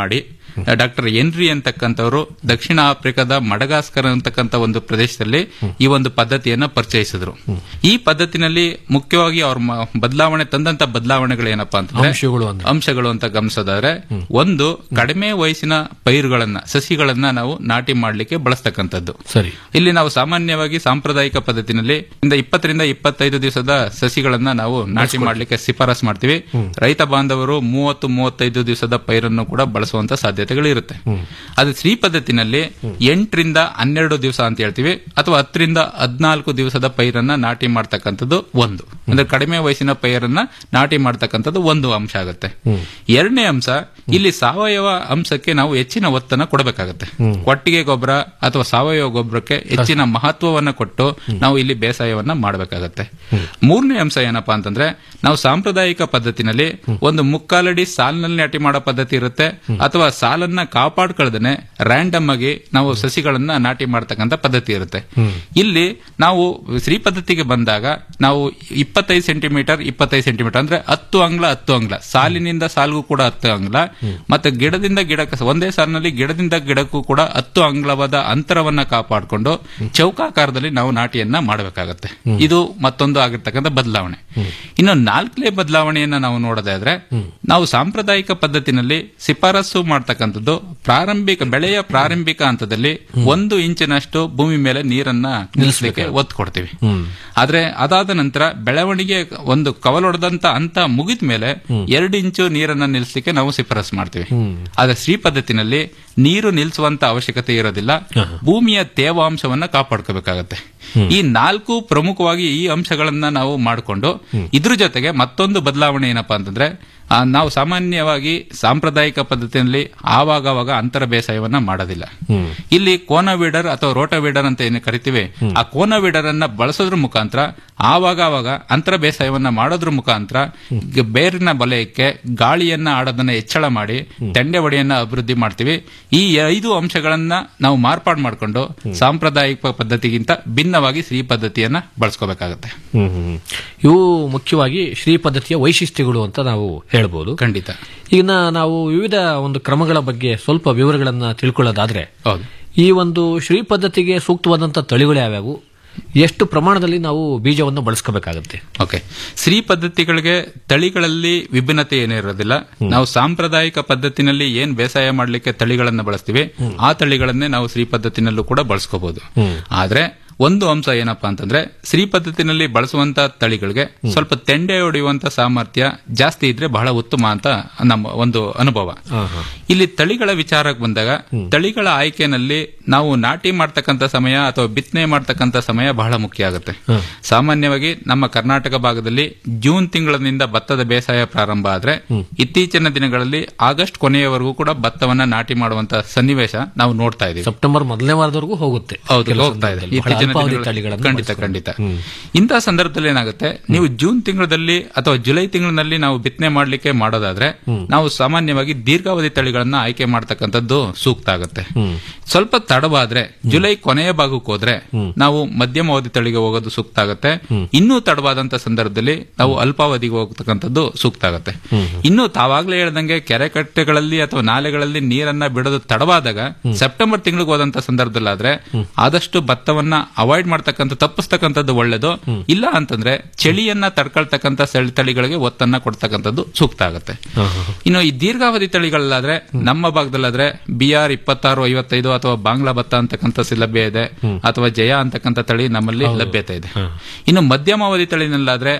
ಡಾಕ್ಟರ್ ಎನ್ರಿ ಅಂತಕ್ಕಂಥವರು ದಕ್ಷಿಣ ಆಫ್ರಿಕಾದ ಮಡಗಾಸ್ಕರ್ ಅಂತಕ್ಕಂಥ ಒಂದು ಪ್ರದೇಶದಲ್ಲಿ ಈ ಒಂದು ಪದ್ಧತಿಯನ್ನ ಪರಿಚಯಿಸಿದ್ರು ಈ ಪದ್ಧತಿನಲ್ಲಿ ಮುಖ್ಯವಾಗಿ ಅವ್ರ ಮ- ಬದಲಾವಣೆ ತಂದಂತ ಬದಲಾವಣೆಗಳು ಏನಪ್ಪಾ ಅಂತಂದ್ರೆ ಅಂಶಗಳು ಅಂದ್ರೆ. ಅಂಶಗಳು ಅಂತ ಗಮನಿಸೋದಾದ್ರೆ ಒಂದು ಕಡಿಮೆ ವಯಸ್ಸಿನ ಪೈರುಗಳನ್ನ ಸಸಿಗಳನ್ನ ನಾವು ನಾಟಿ ಮಾಡ್ಲಿಕ್ಕೆ ಬಳಸ್ತಕ್ಕಂಥದ್ದು ಸರಿ ಇಲ್ಲಿ ನಾವು ಸಾಮಾನ್ಯವಾಗಿ ಸಾಂಪ್ರದಾಯಿಕ ಪದ್ಧತಿನಲ್ಲಿ ಇಂದ ಇಪ್ಪತ್ತರಿಂದ ಇಪ್ಪತ್ತೈದು ದಿವಸದ ಸಸಿಗಳನ್ನ ನಾವು ನಾಟಿ ಮಾಡ್ಲಿಕ್ಕೆ ಶಿಫಾರಸ್ ಮಾಡ್ತೀವಿ ರೈತ ಬಾಂಧವರು ಮೂವತ್ತು ಮೂವತ್ತೈದು ದಿವಸದ ಪೈರನ್ನು ಕೂಡ ಬಳಸುವಂತ ಸಾಧ್ಯತೆಗಳು ಇರುತ್ತೆ ಅದು ಶ್ರೀ ಪದ್ಧತಿನಲ್ಲಿ ಎಂಟರಿಂದ ಹನ್ನೆರಡು ದಿವಸ ಅಂತ ಹೇಳ್ತೀವಿ ಅಥವಾ ಹತ್ತರಿಂದ ಹದಿನಾಲ್ಕು ದಿವಸದ ಪೈರನ್ನ ನಾಟಿ ಮಾಡ್ತಕ್ಕಂಥದ್ದು ಒಂದು ಅಂದ್ರೆ ಕಡಿಮೆ ವಯಸ್ಸಿನ ಪೈರನ್ನ ನಾಟಿ ಮಾಡ್ತಕ್ಕಂಥದ್ದು ಒಂದು ಅಂಶ ಆಗುತ್ತೆ ಎರಡನೇ ಅಂಶ ಇಲ್ಲಿ ಸಾವಯವ ಅಂಶಕ್ಕೆ ನಾವು ಹೆಚ್ಚಿನ ಒತ್ತನ್ನ ಕೊಡಬೇಕಾಗತ್ತೆ ಕೊಟ್ಟಿಗೆ ಗೊಬ್ಬರ ಅಥವಾ ಸಾವಯವ ಗೊಬ್ಬರಕ್ಕೆ ಹೆಚ್ಚಿನ ಮಹತ್ವವನ್ನ ಕೊಟ್ಟು ನಾವು ಇಲ್ಲಿ ಬೇಸಾಯವನ್ನ ಮಾಡಬೇಕಾಗತ್ತೆ ಮೂರನೇ ಅಂಶ ಏನಪ್ಪಾ ಅಂತಂದ್ರೆ ನಾವು ಸಾಂಪ್ರದಾಯಿಕ ಪದ್ಧತಿನಲ್ಲಿ ಒಂದು ಮುಕ್ಕಾಲಡಿ ಸಾಲಿನಲ್ಲಿ ನಾಟಿ ಮಾಡೋ ಪದ್ಧತಿ ಇರುತ್ತೆ ಅಥವಾ ಸಾಲನ್ನ ಕಾಪಾಡ್ಕೊಳ್ದೇನೆ ರ್ಯಾಂಡಮ್ ಆಗಿ ನಾವು ಸಸಿಗಳನ್ನ ನಾಟಿ ಮಾಡ್ತಕ್ಕಂಥ ಪದ್ಧತಿ ಇರುತ್ತೆ ಇಲ್ಲಿ ನಾವು ಶ್ರೀ ಪದ್ಧತಿಗೆ ಬಂದಾಗ ನಾವು ಇಪ್ಪತ್ತೈದು ಸೆಂಟಿಮೀಟರ್ ಇಪ್ಪತ್ತೈದು ಸೆಂಟಿಮೀಟರ್ ಅಂದ್ರೆ ಹತ್ತು ಅಂಗ್ಲ ಹತ್ತು ಅಂಗ್ಲ ಸಾಲಿನಿಂದ ಸಾಲಿಗೂ ಕೂಡ ಹತ್ತು ಅಂಗ್ಲ ಮತ್ತೆ ಗಿಡದಿಂದ ಗಿಡಕ್ಕೆ ಒಂದೇ ಸಾಲಿನಲ್ಲಿ ಗಿಡದಿಂದ ಗಿಡಕ್ಕೂ ಕೂಡ ಹತ್ತು ಅಂಗ್ಲವಾದ ಅಂತರವನ್ನ ಕಾಪಾಡಿಕೊಂಡು ಚೌಕಾಕಾರದಲ್ಲಿ ನಾವು ನಾಟಿಯನ್ನ ಮಾಡಬೇಕಾಗತ್ತೆ ಇದು ಮತ್ತೊಂದು ಆಗಿರ್ತಕ್ಕಂಥ ಬದಲಾವಣೆ ಇನ್ನು ನಾಲ್ಕನೇ ಬದಲಾವಣೆಯನ್ನ ನಾವು ನೋಡೋದಾದ್ರೆ ನಾವು ಸಾಂಪ್ರದಾಯಿಕ ಪದ್ಧತಿನಲ್ಲಿ ಶಿಫಾರಸು ಮಾಡ್ತಕ್ಕಂಥದ್ದು ಪ್ರಾರಂಭಿಕ ಬೆಳೆಯ ಪ್ರಾರಂಭಿಕ ಹಂತದಲ್ಲಿ ಒಂದು ಇಂಚಿನಷ್ಟು ಭೂಮಿ ಮೇಲೆ ನೀರನ್ನ ನಿಲ್ಲಿಸಲಿಕ್ಕೆ ಒತ್ತು ಕೊಡ್ತೀವಿ ಆದ್ರೆ ಅದಾದ ನಂತರ ಬೆಳವಣಿಗೆ ಒಂದು ಕವಲೊಡೆದಂತ ಹಂತ ಮುಗಿದ ಮೇಲೆ ಎರಡು ಇಂಚು ನೀರನ್ನ ನಿಲ್ಲಿಸಲಿಕ್ಕೆ ನಾವು ಶಿಫಾರಸು ಮಾಡ್ತೀವಿ ಆದ್ರೆ ಶ್ರೀ ಪದ್ಧತಿನಲ್ಲಿ ನೀರು ನಿಲ್ಲಿಸುವಂತ ಅವಶ್ಯಕತೆ ಇರೋದಿಲ್ಲ ಭೂಮಿಯ ತೇವಾಂಶವನ್ನ ಕಾಪಾಡ್ಕೋಬೇಕಾಗತ್ತೆ ಈ ನಾಲ್ಕು ಪ್ರಮುಖವಾಗಿ ಈ ಅಂಶಗಳನ್ನ ನಾವು ಮಾಡಿಕೊಂಡು ಇದ್ರ ಜೊತೆಗೆ ಮತ್ತೊಂದು ಬದಲಾವಣೆ ಏನಪ್ಪಾ ಅಂತಂದ್ರೆ ಆ, ನಾವು ಸಾಮಾನ್ಯವಾಗಿ ಸಾಂಪ್ರದಾಯಿಕ ಪದ್ಧತಿಯಲ್ಲಿ ಆವಾಗವಾಗ ಅಂತರ ಬೇಸಾಯವನ್ನ ಮಾಡೋದಿಲ್ಲ ಇಲ್ಲಿ ಕೋನ ವೀಡರ್ ಅಥವಾ ರೋಟ ವೀಡರ್ ಅಂತ ಏನು ಕರಿತೀವಿ ಆ ಕೋನ ವೀಡರ್ ಅನ್ನ ಬಳಸೋದ್ರ ಮುಖಾಂತರ ಆವಾಗ ಆವಾಗ ಅಂತರ ಬೇಸಾಯವನ್ನ ಮಾಡೋದ್ರ ಮುಖಾಂತರ ಗ- ಬೇರಿನ ವಲಯಕ್ಕೆ ಗಾಳಿಯನ್ನ ಆಡೋದನ್ನ ಹೆಚ್ಚಳ ಮಾಡಿ ತೆಂಡೆ ಒಡೆಯನ್ನ ಅಭಿವೃದ್ಧಿ ಮಾಡ್ತೀವಿ ಈ ಐದು ಅಂಶಗಳನ್ನ ನಾವು ಮಾರ್ಪಾಡು ಮಾಡಿಕೊಂಡು ಸಾಂಪ್ರದಾಯಿಕ ಪದ್ಧತಿಗಿಂತ ಭಿನ್ನವಾಗಿ ಶ್ರೀ ಪದ್ಧತಿಯನ್ನ ಬಳಸ್ಕೋಬೇಕಾಗತ್ತೆ ಹ್ಮ್ ಹ್ಮ್. ಇವು ಮುಖ್ಯವಾಗಿ ಶ್ರೀ ಪದ್ಧತಿಯ ವೈಶಿಷ್ಟ್ಯಗಳು ಅಂತ ನಾವು ಹೇಳ್ಬೋದು ಖಂಡಿತ ಈಗ ನಾವು ವಿವಿಧ ಒಂದು ಕ್ರಮಗಳ ಬಗ್ಗೆ ಸ್ವಲ್ಪ ವಿವರಗಳನ್ನ ತಿಳ್ಕೊಳ್ಳೋದಾದ್ರೆ ಈ ಒಂದು ಶ್ರೀ ಪದ್ಧತಿಗೆ ಸೂಕ್ತವಾದಂತಹ ತಳಿಗಳು ಯಾವ್ಯಾವು ಎಷ್ಟು ಪ್ರಮಾಣದಲ್ಲಿ ನಾವು ಬೀಜವನ್ನು ಬಳಸ್ಕೋಬೇಕಾಗತ್ತೆ ಓಕೆ ಶ್ರೀ ಪದ್ಧತಿಗಳಿಗೆ ತಳಿಗಳಲ್ಲಿ ವಿಭಿನ್ನತೆ ಏನೂ ಇರೋದಿಲ್ಲ ನಾವು ಸಾಂಪ್ರದಾಯಿಕ ಪದ್ಧತಿನಲ್ಲಿ ಏನ್ ಬೇಸಾಯ ಮಾಡ್ಲಿಕ್ಕೆ ತಳಿಗಳನ್ನ ಬಳಸ್ತೀವಿ ಆ ತಳಿಗಳನ್ನೇ ನಾವು ಶ್ರೀ ಪದ್ಧತಿನಲ್ಲೂ ಕೂಡ ಬಳಸ್ಕೋಬಹುದು ಆದ್ರೆ ಒಂದು ಅಂಶ ಏನಪ್ಪಾ ಅಂತಂದ್ರೆ ಶ್ರೀ ಪದ್ಧತಿನಲ್ಲಿ ಬಳಸುವಂತ ತಳಿಗಳಿಗೆ ಸ್ವಲ್ಪ ತೆಂಡೆ ಹೊಡೆಯುವಂತ ಸಾಮರ್ಥ್ಯ ಜಾಸ್ತಿ ಇದ್ರೆ ಬಹಳ ಉತ್ತಮ ಅಂತ ನಮ್ಮ ಒಂದು ಅನುಭವ ಇಲ್ಲಿ ತಳಿಗಳ ವಿಚಾರಕ್ಕೆ ಬಂದಾಗ ತಳಿಗಳ ಆಯ್ಕೆನಲ್ಲಿ ನಾವು ನಾಟಿ ಮಾಡ್ತಕ್ಕಂಥ ಸಮಯ ಅಥವಾ ಬಿತ್ತನೆ ಮಾಡ್ತಕ್ಕಂಥ ಸಮಯ ಬಹಳ ಮುಖ್ಯ ಆಗುತ್ತೆ ಸಾಮಾನ್ಯವಾಗಿ ನಮ್ಮ ಕರ್ನಾಟಕ ಭಾಗದಲ್ಲಿ ಜೂನ್ ತಿಂಗಳಿನಿಂದ ಭತ್ತದ ಬೇಸಾಯ ಪ್ರಾರಂಭ ಆದ್ರೆ ಇತ್ತೀಚಿನ ದಿನಗಳಲ್ಲಿ ಆಗಸ್ಟ್ ಕೊನೆಯವರೆಗೂ ಕೂಡ ಭತ್ತವನ್ನ ನಾಟಿ ಮಾಡುವಂತ ಸನ್ನಿವೇಶ ನಾವು ನೋಡ್ತಾ ಇದೀವಿ ಸೆಪ್ಟೆಂಬರ್ ಮೊದಲನೇ ವಾರದವರೆಗೂ ಹೋಗುತ್ತೆ ಹೌದು ಕೆಲವು ಹೋಗ್ತಾ ಇದೆ ಸಂದರ್ಭದಲ್ಲಿ. ಬಹಳ ಇತ್ತೀಚಿನ ಅಲ್ಪಾವಧಿ ದಿನಗಳಲ್ಲಿ- ತಳಿಗಳನ್ನು ಖಂಡಿತ ಬಳಸ್ಕೊಂಡು. ಖಂಡಿತ ಇಂತಹ ಸಂದರ್ಭದಲ್ಲಿ ಏನಾಗುತ್ತೆ ನೀವು ಜೂನ್ ತಿಂಗಳಲ್ಲಿ ಅಥವಾ ಜುಲೈ ತಿಂಗಳಿನಲ್ಲಿ ನಾವು ಬಿತ್ತನೆ ಮಾಡ್ಲಿಕ್ಕೆ ಮಾಡೋದಾದ್ರೆ ನಾವು ಸಾಮಾನ್ಯವಾಗಿ ದೀರ್ಘಾವಧಿ ತಳಿಗಳನ್ನ ಆಯ್ಕೆ ಮಾಡ್ತಕ್ಕಂಥದ್ದು ಸೂಕ್ತ ಆಗುತ್ತೆ ಸ್ವಲ್ಪ ತಡವಾದ್ರೆ ಜುಲೈ ಕೊನೆಯ ಭಾಗಕ್ಕೆ ಹೋದ್ರೆ ನಾವು ಮಧ್ಯಮ ಅವಧಿ ತಳಿಗೆ ಹೋಗೋದು ಸೂಕ್ತ ಆಗುತ್ತೆ ಇನ್ನೂ ತಡವಾದಂತ ಸಂದರ್ಭದಲ್ಲಿ ನಾವು ಅಲ್ಪಾವಧಿಗೆ ಹೋಗ್ತಕ್ಕಂಥದ್ದು ಸೂಕ್ತ ಆಗುತ್ತೆ ಇನ್ನು ತಾವಾಗ್ಲೇ ಹೇಳ್ದಂಗೆ ಕೆರೆ ಕಟ್ಟೆಗಳಲ್ಲಿ ಅಥವಾ ನಾಲೆಗಳಲ್ಲಿ ನೀರನ್ನ ಬಿಡೋದು ತಡವಾದಾಗ ಸೆಪ್ಟೆಂಬರ್ ತಿಂಗಳಿಗೆ ಹೋದಂತ ಸಂದರ್ಭದಲ್ಲಾದ್ರೆ ಆದಷ್ಟು ಭತ್ತವನ್ನ ಅವಾಯ್ಡ್ ಮಾಡ್ತಕ್ಕಂಥ ತಪ್ಪಿಸ್ತಕ್ಕಂಥದ್ದು ಒಳ್ಳೇದು ಇಲ್ಲ ಅಂತಂದ್ರೆ ಚಳಿಯನ್ನ ತಡ್ಕೊಳ್ತಕ್ಕಂಥ ಸೆಳ್- ತಳಿಗಳಿಗೆ ಒತ್ತನ್ನ ಕೊಡ್ತಕ್ಕಂಥದ್ದು ಸೂಕ್ತ ಆಗುತ್ತೆ ಇನ್ನು ಈ ದೀರ್ಘಾವಧಿ ತಳಿಗಳಲ್ಲಾದ್ರೆ ನಮ್ಮ ಭಾಗದಲ್ಲಾದ್ರೆ ಬಿ ಆರ್ ಇಪ್ಪತ್ತಾರು ಐವತ್ತೈದು ಅಥವಾ ಬಾಂಗ್ಲಾ ಭತ್ತ ಅಂತಕ್ಕಂಥ ಲಭ್ಯ ಇದೆ ಅಥವಾ ಜಯ ಅಂತಕ್ಕಂಥ ತಳಿ ನಮ್ಮಲ್ಲಿ ಲಭ್ಯತೆ ಇದೆ ಇನ್ನು ಮಧ್ಯಮಾವಧಿ ತಳಿನಲ್ಲಾದ್ರೆ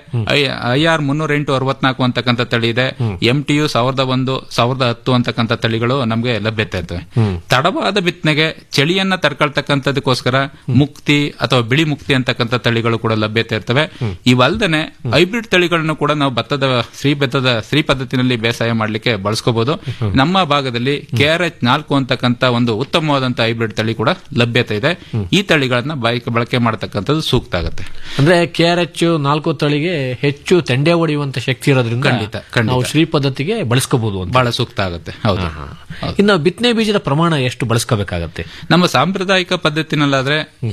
ಐ ಆರ್ ಮುನ್ನೂರ ಎಂಟು ಅರವತ್ನಾಲ್ಕು ಅಂತಕ್ಕಂಥ ತಳಿ ಇದೆ ಎಂ ಟಿ ಯು ಸಾವಿರದ ಒಂದು ಸಾವಿರದ ಹತ್ತು ಅಂತಕ್ಕಂಥ ತಳಿಗಳು ನಮಗೆ ಲಭ್ಯತೆ ಇರ್ತವೆ ತಡವಾದ ಬಿತ್ತನೆಗೆ ಚಳಿಯನ್ನ ತಡ್ಕೊಳ್ತಕ್ಕಂಥದಕ್ಕೋಸ್ಕರ ಮುಕ್ತಿ ಅಥವಾ ಬಿಳಿ ಮುಕ್ತಿ ಅಂತಕ್ಕಂಥ ತಳಿಗಳು ಕೂಡ ಲಭ್ಯತೆ ಇರ್ತವೆ ಇವಲ್ದನೆ ಹೈಬ್ರಿಡ್ ತಳಿಗಳನ್ನು ಕೂಡ ನಾವು ಭತ್ತದ ಶ್ರೀ ಭತ್ತದ ಶ್ರೀ ಪದ್ಧತಿನಲ್ಲಿ ಬೇಸಾಯ ಮಾಡ್ಲಿಕ್ಕೆ ಬಳಸ್ಕೋಬಹುದು ನಮ್ಮ ಭಾಗದಲ್ಲಿ ಕೆ ಆರ್ ಎಚ್ ನಾಲ್ಕು ಅಂತಕ್ಕಂಥ ಒಂದು ಉತ್ತಮವಾದಂತಹ ಹೈಬ್ರಿಡ್ ತಳಿ ಕೂಡ ಲಭ್ಯತೆ ಇದೆ ಈ ತಳಿಗಳನ್ನ ಬಾಯ್ಕೆ ಬಳಕೆ ಮಾಡತಕ್ಕಂಥದ್ದು ಸೂಕ್ತ ಆಗುತ್ತೆ ಅಂದ್ರೆ ಕೆ ಆರ್ ಎಚ್ ನಾಲ್ಕು ತಳಿಗೆ ಹೆಚ್ಚು ತೆಂಡೆ ಹೊಡೆಯುವಂತ ಶಕ್ತಿ ಇರೋದ್ರಿಂದ ಖಂಡಿತ, ಖಂಡಿತ. ನಾವು ಶ್ರೀ ಪದ್ಧತಿಗೆ ಬಳಸ್ಕೋಬಹುದು ಅಂತ ಬಹಳ ಸೂಕ್ತ ಆಗುತ್ತೆ ಹೌದು ಇನ್ನು ಬಿತ್ತನೆ ಬೀಜದ ಪ್ರಮಾಣ ಎಷ್ಟು ಬಳಸ್ಕೋಬೇಕಾಗತ್ತೆ ನಮ್ಮ ಸಾಂಪ್ರದಾಯಿಕ ಪದ್ಧತಿನಲ್ಲಾದ್ರೆ ಎಕರೆಗೆ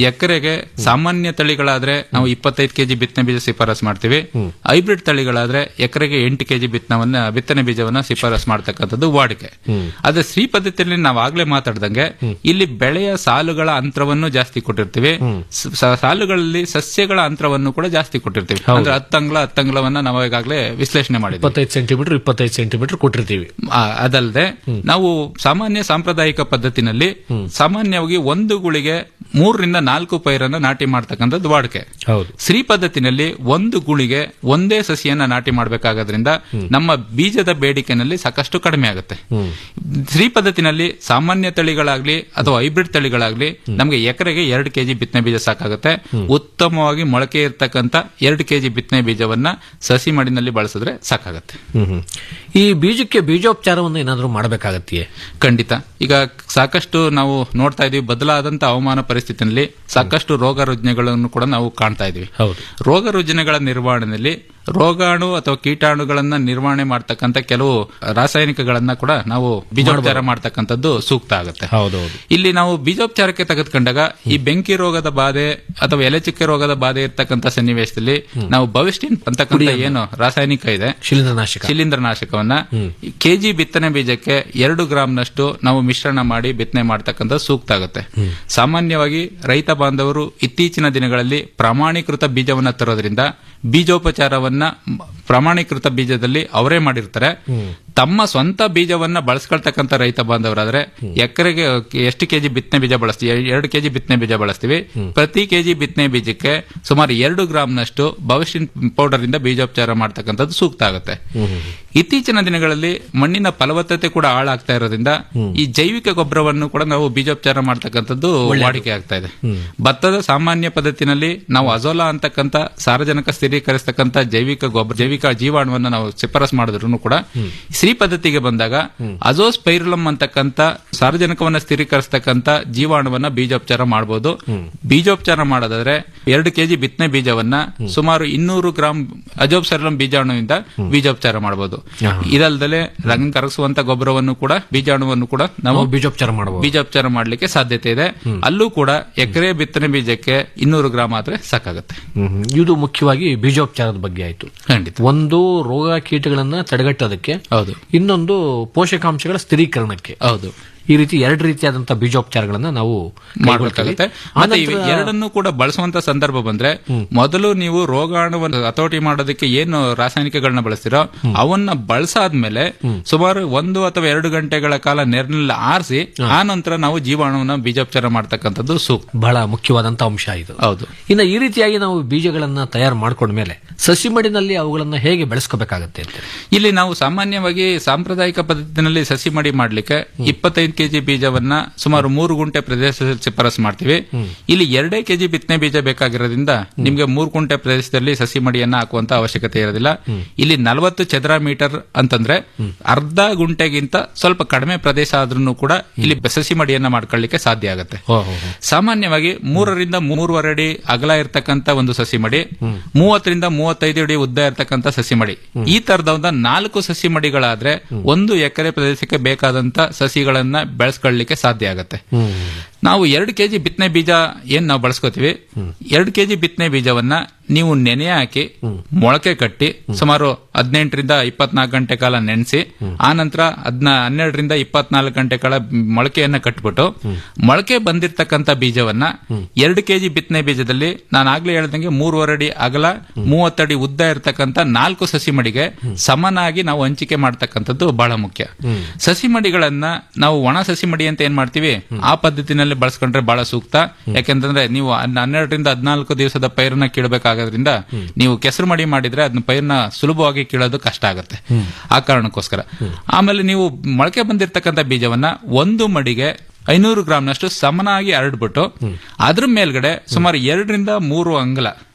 ಎಕರೆಗೆ ಸಾಮಾನ್ಯ ತಳಿಗಳಾದ್ರೆ ನಾವು ಇಪ್ಪತ್ತೈದು ಕೆಜಿ ಬಿತ್ತನೆ ಬೀಜ ಶಿಫಾರಸ್ ಮಾಡ್ತೀವಿ ಹೈಬ್ರಿಡ್ ತಳಿಗಳಾದ್ರೆ ಎಕರೆಗೆ ಎಂಟು ಕೆಜಿ ಬಿತ್ತನವನ್ನ ಬಿತ್ತನೆ ಬೀಜವನ್ನ ಶಿಫಾರಸ್ ಮಾಡ್ತಕ್ಕಂಥದ್ದು ವಾಡಿಕೆ ಆದ್ರೆ ಶ್ರೀ ಪದ್ಧತಿಯಲ್ಲಿ ನಾವು ಆಗ್ಲೇ ಮಾತಾಡ್ದಂಗೆ ಇಲ್ಲಿ ಬೆಳೆಯ ಸಾಲುಗಳ ಅಂತರವನ್ನು ಜಾಸ್ತಿ ಕೊಟ್ಟಿರ್ತೀವಿ ಸ- ಸ- ಸಾಲುಗಳಲ್ಲಿ ಸಸ್ಯಗಳ ಅಂತರವನ್ನು ಕೂಡ ಜಾಸ್ತಿ ಕೊಟ್ಟಿರ್ತೀವಿ ಅಂದ್ರೆ ಹತ್ತಂಗ್ಲ ಹತ್ತಂಗ್ಲವನ್ನ ನಾವು ಈಗಾಗಲೇ ವಿಶ್ಲೇಷಣೆ ಮಾಡಿದ್ವಿ ಇಪ್ಪತ್ತೈದು ಸೆಂಟಿಮೀಟರ್ ಇಪ್ಪತ್ತೈದು ಸೆಂಟಿಮೀಟರ್ ಕೊಟ್ಟಿರ್ತೀವಿ ಆ, ಅದಲ್ಲದೆ ನಾವು ಸಾಮಾನ್ಯ ಸಾಂಪ್ರದಾಯಿಕ ಪದ್ಧತಿನಲ್ಲಿ ಸಾಮಾನ್ಯವಾಗಿ ಒಂದು ಗುಳಿಗೆ ಮೂರರಿಂದ ನಾಲ್ಕು ಪೈರನ್ನ ನಾಟಿ ಮಾಡ್ತಕ್ಕಂಥದ್ದು ವಾಡಿಕೆ ಹೌದು ಶ್ರೀ ಪದ್ಧತಿನಲ್ಲಿ ಒಂದು ಗುಳಿಗೆ ಒಂದೇ ಸಸಿಯನ್ನ ನಾಟಿ ಮಾಡಬೇಕಾಗೋದ್ರಿಂದ ನಮ್ಮ ಬೀಜದ ಬೇಡಿಕೆನಲ್ಲಿ ಸಾಕಷ್ಟು ಕಡಿಮೆ ಆಗುತ್ತೆ ಶ್ರೀ ಪದ್ಧತಿನಲ್ಲಿ ಸಾಮಾನ್ಯ ತಳಿಗಳಾಗ್ಲಿ ಅಥವಾ ಹೈಬ್ರಿಡ್ ತಳಿಗಳಾಗ್ಲಿ ನಮಗೆ ಎಕರೆಗೆ ಎರಡು ಕೆಜಿ ಬಿತ್ತನೆ ಬೀಜ ಸಾಕಾಗುತ್ತೆ ಉತ್ತಮವಾಗಿ ಮೊಳಕೆ ಇರ್ತಕ್ಕಂಥ ಎರಡು ಕೆಜಿ ಬಿತ್ತನೆ ಬೀಜವನ್ನ ಸಸಿ ಮಡಿನಲ್ಲಿ ಬಳಸಿದ್ರೆ ಸಾಕಾಗುತ್ತೆ ಹ್ಮ್ ಹ್ಮ್. ಈ ಬೀಜಕ್ಕೆ ಬೀಜೋಪಚಾರವನ್ನು ಏನಾದರೂ ಮಾಡಬೇಕಾಗತ್ತೆಯೇ ಖಂಡಿತ ಈಗ ಸಾಕಷ್ಟು ನಾವು ನೋಡ್ತಾ ಇದೀವಿ ಬದಲಾದಂತ ಹವಾಮಾನ ಪರಿಸ್ಥಿತಿಯಲ್ಲಿ ಸಾಕಷ್ಟು ರೋಗ ರುಜಿನಗಳನ್ನು ಕೂಡ ನಾವು ಕಾಣ್ತಾ ಇದೀವಿ ಹೌದು ರೋಗ ರುಜಿನಗಳ ನಿರ್ವಹಣೆಯಲ್ಲಿ ರೋಗಾಣು ಅಥವಾ ಕೀಟಾಣುಗಳನ್ನ ನಿರ್ವಹಣೆ ಮಾಡ್ತಕ್ಕಂಥ ಕೆಲವು ರಾಸಾಯನಿಕಗಳನ್ನ ಕೂಡ ನಾವು ಬೀಜೋಪಚಾರ ಮಾಡ್ತಕ್ಕಂಥದ್ದು ಸೂಕ್ತ ಆಗುತ್ತೆ ಹೌದೌದು ಇಲ್ಲಿ ನಾವು ಬೀಜೋಪಚಾರಕ್ಕೆ ತೆಗೆದುಕೊಂಡಾಗ ಈ ಬೆಂಕಿ ರೋಗದ ಬಾಧೆ ಅಥವಾ ಎಲೆಚುಕ್ಕೆ ರೋಗದ ಬಾಧೆ ಇರ್ತಕ್ಕಂಥ ಸನ್ನಿವೇಶದಲ್ಲಿ ನಾವು ಭವಿಷ್ಟಿನ್ ಅಂತಕ್ಕಂಥ ಏನು ರಾಸಾಯನಿಕ ಇದೆ ಶಿಲೀಂಧ್ರನಾಶಕ ಶಿಲೀಂಧ್ರನಾಶಕವನ್ನ ಕೆಜಿ ಬಿತ್ತನೆ ಬೀಜಕ್ಕೆ ಎರಡು ಗ್ರಾಂನಷ್ಟು ನಾವು ಮಿಶ್ರಣ ಮಾಡಿ ಬಿತ್ತನೆ ಮಾಡ್ತಕ್ಕಂಥ ಸೂಕ್ತ ಆಗುತ್ತೆ ಸಾಮಾನ್ಯವಾಗಿ ರೈತ ಬಾಂಧವರು ಇತ್ತೀಚಿನ ದಿನಗಳಲ್ಲಿ ಪ್ರಮಾಣೀಕೃತ ಬೀಜವನ್ನ ತರೋದ್ರಿಂದ ಬೀಜೋಪಚಾರವನ್ನ ಮ್, ಪ್ರಮಾಣೀಕೃತ ಬೀಜದಲ್ಲಿ ಅವರೇ ಮಾಡಿರ್ತಾರೆ ತಮ್ಮ ಸ್ವಂತ ಬೀಜವನ್ನ ಬಳಸ್ಕೊಳ್ತಕ್ಕಂಥ ರೈತ ಬಾಂಧವರಾದ್ರೆ ಎಕರೆಗೆ ಎಷ್ಟು ಕೆಜಿ ಬಿತ್ತನೆ ಬೀಜ ಬಳಸ್ತೀವಿ ಎರಡು ಕೆಜಿ ಬಿತ್ತನೆ ಬೀಜ ಬಳಸ್ತೀವಿ ಪ್ರತಿ ಕೆಜಿ ಬಿತ್ತನೆ ಬೀಜಕ್ಕೆ ಸುಮಾರು ಎರಡು ಗ್ರಾಂನಷ್ಟು ಭವಿಷ್ಯನ್ ಪೌಡರ್ ಇಂದ ಬೀಜೋಪಚಾರ ಮಾಡ್ತಕ್ಕಂಥದ್ದು ಸೂಕ್ತ ಆಗುತ್ತೆ ಇತ್ತೀಚಿನ ದಿನಗಳಲ್ಲಿ ಮಣ್ಣಿನ ಫಲವತ್ತತೆ ಕೂಡ ಹಾಳಾಗ್ತಾ ಇರೋದ್ರಿಂದ ಈ ಜೈವಿಕ ಗೊಬ್ಬರವನ್ನು ಕೂಡ ನಾವು ಬೀಜೋಪಚಾರ ಮಾಡ್ತಕ್ಕಂಥದ್ದು ವಾಡಿಕೆ ಆಗ್ತಾ ಇದೆ ಭತ್ತದ ಸಾಮಾನ್ಯ ಪದ್ಧತಿನಲ್ಲಿ ನಾವು ಅಜೋಲಾ ಅಂತಕ್ಕಂಥ ಸಾರಜನಕ ಸ್ಥಿರೀಕರಿಸ್ತಕ್ಕಂಥ ಜೈವಿಕ ಗೊಬ್ಬರ ಜೈವಿಕ ಜೀವಾಣುವನ್ನು ನಾವು ಶಿಫಾರಸ್ ಮಾಡಿದ್ರು ಕೂಡ ಶ್ರೀ ಪದ್ಧತಿಗೆ ಬಂದಾಗ ಅಜೋಸ್ಪೈರುಲಮ್ ಅಂತಕ್ಕಂಥ ಸಾರಜನಕವನ್ನ ಸ್ಥಿರೀಕರಿಸ್ತಕ್ಕಂಥ ಜೀವಾಣುವನ್ನ ಬೀಜೋಪಚಾರ ಮಾಡಬಹುದು ಬೀಜೋಪಚಾರ ಮಾಡೋದಾದ್ರೆ ಎರಡು ಕೆಜಿ ಬಿತ್ತನೆ ಬೀಜವನ್ನ ಸುಮಾರು ಇನ್ನೂರು ಗ್ರಾಂ ಅಜೋಪ್ಸೈರುಲಮ್ ಬೀಜಾಣುವಿಂದ ಬೀಜೋಪಚಾರ ಮಾಡಬಹುದು ಇದಲ್ದಲೆ ರಂಗ ಕರಗಿಸುವಂತ ಗೊಬ್ಬರವನ್ನು ಕೂಡ ಬೀಜಾಣುವನ್ನು ಕೂಡ ನಾವು ಬೀಜೋಪಚಾರ ಮಾಡಬಹುದು ಬೀಜೋಪಚಾರ ಮಾಡ್ಲಿಕ್ಕೆ ಸಾಧ್ಯತೆ ಇದೆ ಅಲ್ಲೂ ಕೂಡ ಎಕರೆ ಬಿತ್ತನೆ ಬೀಜಕ್ಕೆ ಇನ್ನೂರು ಗ್ರಾಂ ಆದ್ರೆ ಸಾಕಾಗುತ್ತೆ ಹ್ಮ್ ಹ್ಮ್. ಇದು ಮುಖ್ಯವಾಗಿ ಬೀಜೋಪಚಾರದ ಬಗ್ಗೆ ಆಯ್ತು ಖಂಡಿತ ಒಂದು ರೋಗ ಕೀಟಗಳನ್ನ ತಡೆಗಟ್ಟೋದಕ್ಕೆ ಹೌದು ಇನ್ನೊಂದು ಪೋಷಕಾಂಶಗಳ ಸ್ಥಿರೀಕರಣಕ್ಕೆ ಹೌದು ಈ ರೀತಿ ಎರಡು ರೀತಿಯಾದಂತಹ ಬೀಜೋಪಚಾರಗಳನ್ನ ನಾವು ಮಾಡಬೇಕಾಗುತ್ತೆ ಮತ್ತೆ ಇವು ಎರಡನ್ನೂ ಕೂಡ ಬಳಸುವಂತ ಸಂದರ್ಭ ಬಂದ್ರೆ ಮೊದಲು ನೀವು ರೋಗಾಣುವನ್ನು ಹತೋಟಿ ಮಾಡೋದಕ್ಕೆ ಏನು ರಾಸಾಯನಿಕಗಳನ್ನ ಬಳಸ್ತೀರೋ ಅವನ್ನ ಬಳಸಾದ್ಮೇಲೆ ಸುಮಾರು ಒಂದು ಅಥವಾ ಎರಡು ಗಂಟೆಗಳ ಕಾಲ ನೆರಳಿನಲ್ಲಿ ಆರಿಸಿ ಆ ನಂತರ ನಾವು ಜೀವಾಣುವನ್ನ ಬೀಜೋಪಚಾರ ಮಾಡ್ತಕ್ಕಂಥದ್ದು ಸೂಕ್ತ ಬಹಳ ಮುಖ್ಯವಾದಂತ ಅಂಶ ಇದು ಹೌದು ಇನ್ನು ಈ ರೀತಿಯಾಗಿ ನಾವು ಬೀಜಗಳನ್ನ ತಯಾರು ಮಾಡ್ಕೊಂಡ್ಮೇಲೆ ಸಸಿ ಮಡಿನಲ್ಲಿ ಅವುಗಳನ್ನ ಹೇಗೆ ಬೆಳೆಸ್ಕೋಬೇಕಾಗತ್ತೆ ಅಂತ ಇಲ್ಲಿ ನಾವು ಸಾಮಾನ್ಯವಾಗಿ ಸಾಂಪ್ರದಾಯಿಕ ಪದ್ಧತಿನಲ್ಲಿ ಸಸಿ ಮಡಿ ಮಾಡ್ಲಿಕ್ಕೆ ಇಪ್ಪತ್ತೈದು ಕೆಜಿ ಬೀಜವನ್ನ ಸುಮಾರು ಮೂರು ಗುಂಟೆ ಪ್ರದೇಶದಲ್ಲಿ ಶಿಫಾರಸ್ ಮಾಡ್ತೀವಿ ಇಲ್ಲಿ ಎರಡೇ ಕೆಜಿ ಬಿತ್ತನೆ ಬೀಜ ಬೇಕಾಗಿರೋದ್ರಿಂದ ನಿಮ್ಗೆ ಮೂರು ಗುಂಟೆ ಪ್ರದೇಶದಲ್ಲಿ ಸಸಿ ಮಡಿಯನ್ನ ಹಾಕುವಂತ ಅವಶ್ಯಕತೆ ಇರೋದಿಲ್ಲ ಇಲ್ಲಿ ನಲವತ್ತು ಚದರ ಮೀಟರ್ ಅಂತಂದ್ರೆ ಅರ್ಧ ಗುಂಟೆಗಿಂತ ಸ್ವಲ್ಪ ಕಡಿಮೆ ಪ್ರದೇಶ ಆದ್ರೂ ಕೂಡ ಇಲ್ಲಿ ಸಸಿ ಮಡಿಯನ್ನ ಮಾಡ್ಕೊಳ್ಳಿಕ್ಕೆ ಸಾಧ್ಯ ಆಗುತ್ತೆ ಸಾಮಾನ್ಯವಾಗಿ ಮೂರರಿಂದ ಮೂರುವರೆ ಅಡಿ ಅಗಲ ಇರತಕ್ಕಂತ ಒಂದು ಸಸಿ ಮಡಿ ಮೂವತ್ತರಿಂದ ಮೂವತ್ತೈದು ಅಡಿ ಉದ್ದ ಇರತಕ್ಕಂತ ಸಸಿ ಮಡಿ ಈ ತರದ ಒಂದು ನಾಲ್ಕು ಸಸಿ ಮಡಿಗಳಾದ್ರೆ ಒಂದು ಎಕರೆ ಪ್ರದೇಶಕ್ಕೆ ಬೇಕಾದಂತ ಸಸಿಗಳನ್ನ ಬೆಳೆಸ್ಕೊಳ್ಳಿಕ್ಕೆ ಸಾಧ್ಯ ಆಗುತ್ತೆ ನಾವು ಎರಡು ಕೆಜಿ ಬಿತ್ತನೆ ಬೀಜ ಏನ್ ನಾವು ಬಳಸ್ಕೋತೀವಿ ಎರಡು ಕೆಜಿ ಬಿತ್ತನೆ ಬೀಜವನ್ನ ನೀವು ನೆನೆ ಹಾಕಿ ಮೊಳಕೆ ಕಟ್ಟಿ ಸುಮಾರು ಹದಿನೆಂಟರಿಂದ ಇಪ್ಪತ್ನಾಲ್ಕು ಗಂಟೆ ಕಾಲ ನೆನೆಸಿ ಆ ನಂತರ ಹದ್ನ ಹನ್ನೆರಡರಿಂದ ಇಪ್ಪತ್ನಾಲ್ಕು ಗಂಟೆ ಕಾಲ ಮೊಳಕೆಯನ್ನ ಕಟ್ಬಿಟ್ಟು ಮೊಳಕೆ ಬಂದಿರತಕ್ಕಂತ ಬೀಜವನ್ನ ಎರಡು ಕೆಜಿ ಬಿತ್ತನೆ ಬೀಜದಲ್ಲಿ ನಾನು ಆಗ್ಲೇ ಹೇಳ್ದಂಗೆ ಮೂರುವರೆ ಅಡಿ ಅಗಲ ಮೂವತ್ತಡಿ ಉದ್ದ ಇರತಕ್ಕಂತ ನಾಲ್ಕು ಸಸಿ ಮಡಿಗೆ ಸಮನಾಗಿ ನಾವು ಹಂಚಿಕೆ ಮಾಡ್ತಕ್ಕಂಥದ್ದು ಬಹಳ ಮುಖ್ಯ ಸಸಿ ಮಡಿಗಳನ್ನ ನಾವು ಒಣ ಸಸಿ ಮಡಿ ಅಂತ ಏನ್ ಮಾಡ್ತೀವಿ ಆ ಪದ್ಧತಿನಲ್ಲಿ ಬಳಸ್ಕೊಂಡ್ರೆ ಬಹಳ ಸೂಕ್ತ ಯಾಕೆಂತಂದ್ರೆ ನೀವು ಹನ್- ಹನ್ನೆರಡರಿಂದ ಹದಿನಾಲ್ಕು ದಿವಸದ ಪೈರನ್ನ ಕೀಳಬೇಕಾಗೋದ್ರಿಂದ ನೀವು ಕೆಸರು ಮಡಿ ಮಾಡಿದ್ರೆ ಅದನ್ನ ಪೈರನ್ನ ಸುಲಭವಾಗಿ ಕೀಳೋದು ಕಷ್ಟ ಆಗುತ್ತೆ ಆ ಕಾರಣಕ್ಕೋಸ್ಕರ ಆಮೇಲೆ ನೀವು ಮೊಳಕೆ ಬಂದಿರತಕ್ಕಂಥ ಬೀಜವನ್ನ ಒಂದು ಮಡಿಗೆ ಐನೂರು ಗ್ರಾಮ್ನಷ್ಟು ಸಮನಾಗಿ ಹರಡ್ಬಿಟ್ಟು ಅದ್ರ ಮೇಲ್ಗಡೆ ಸುಮಾರು ಎರಡರಿಂದ ಮೂರು ಅಂಗಲ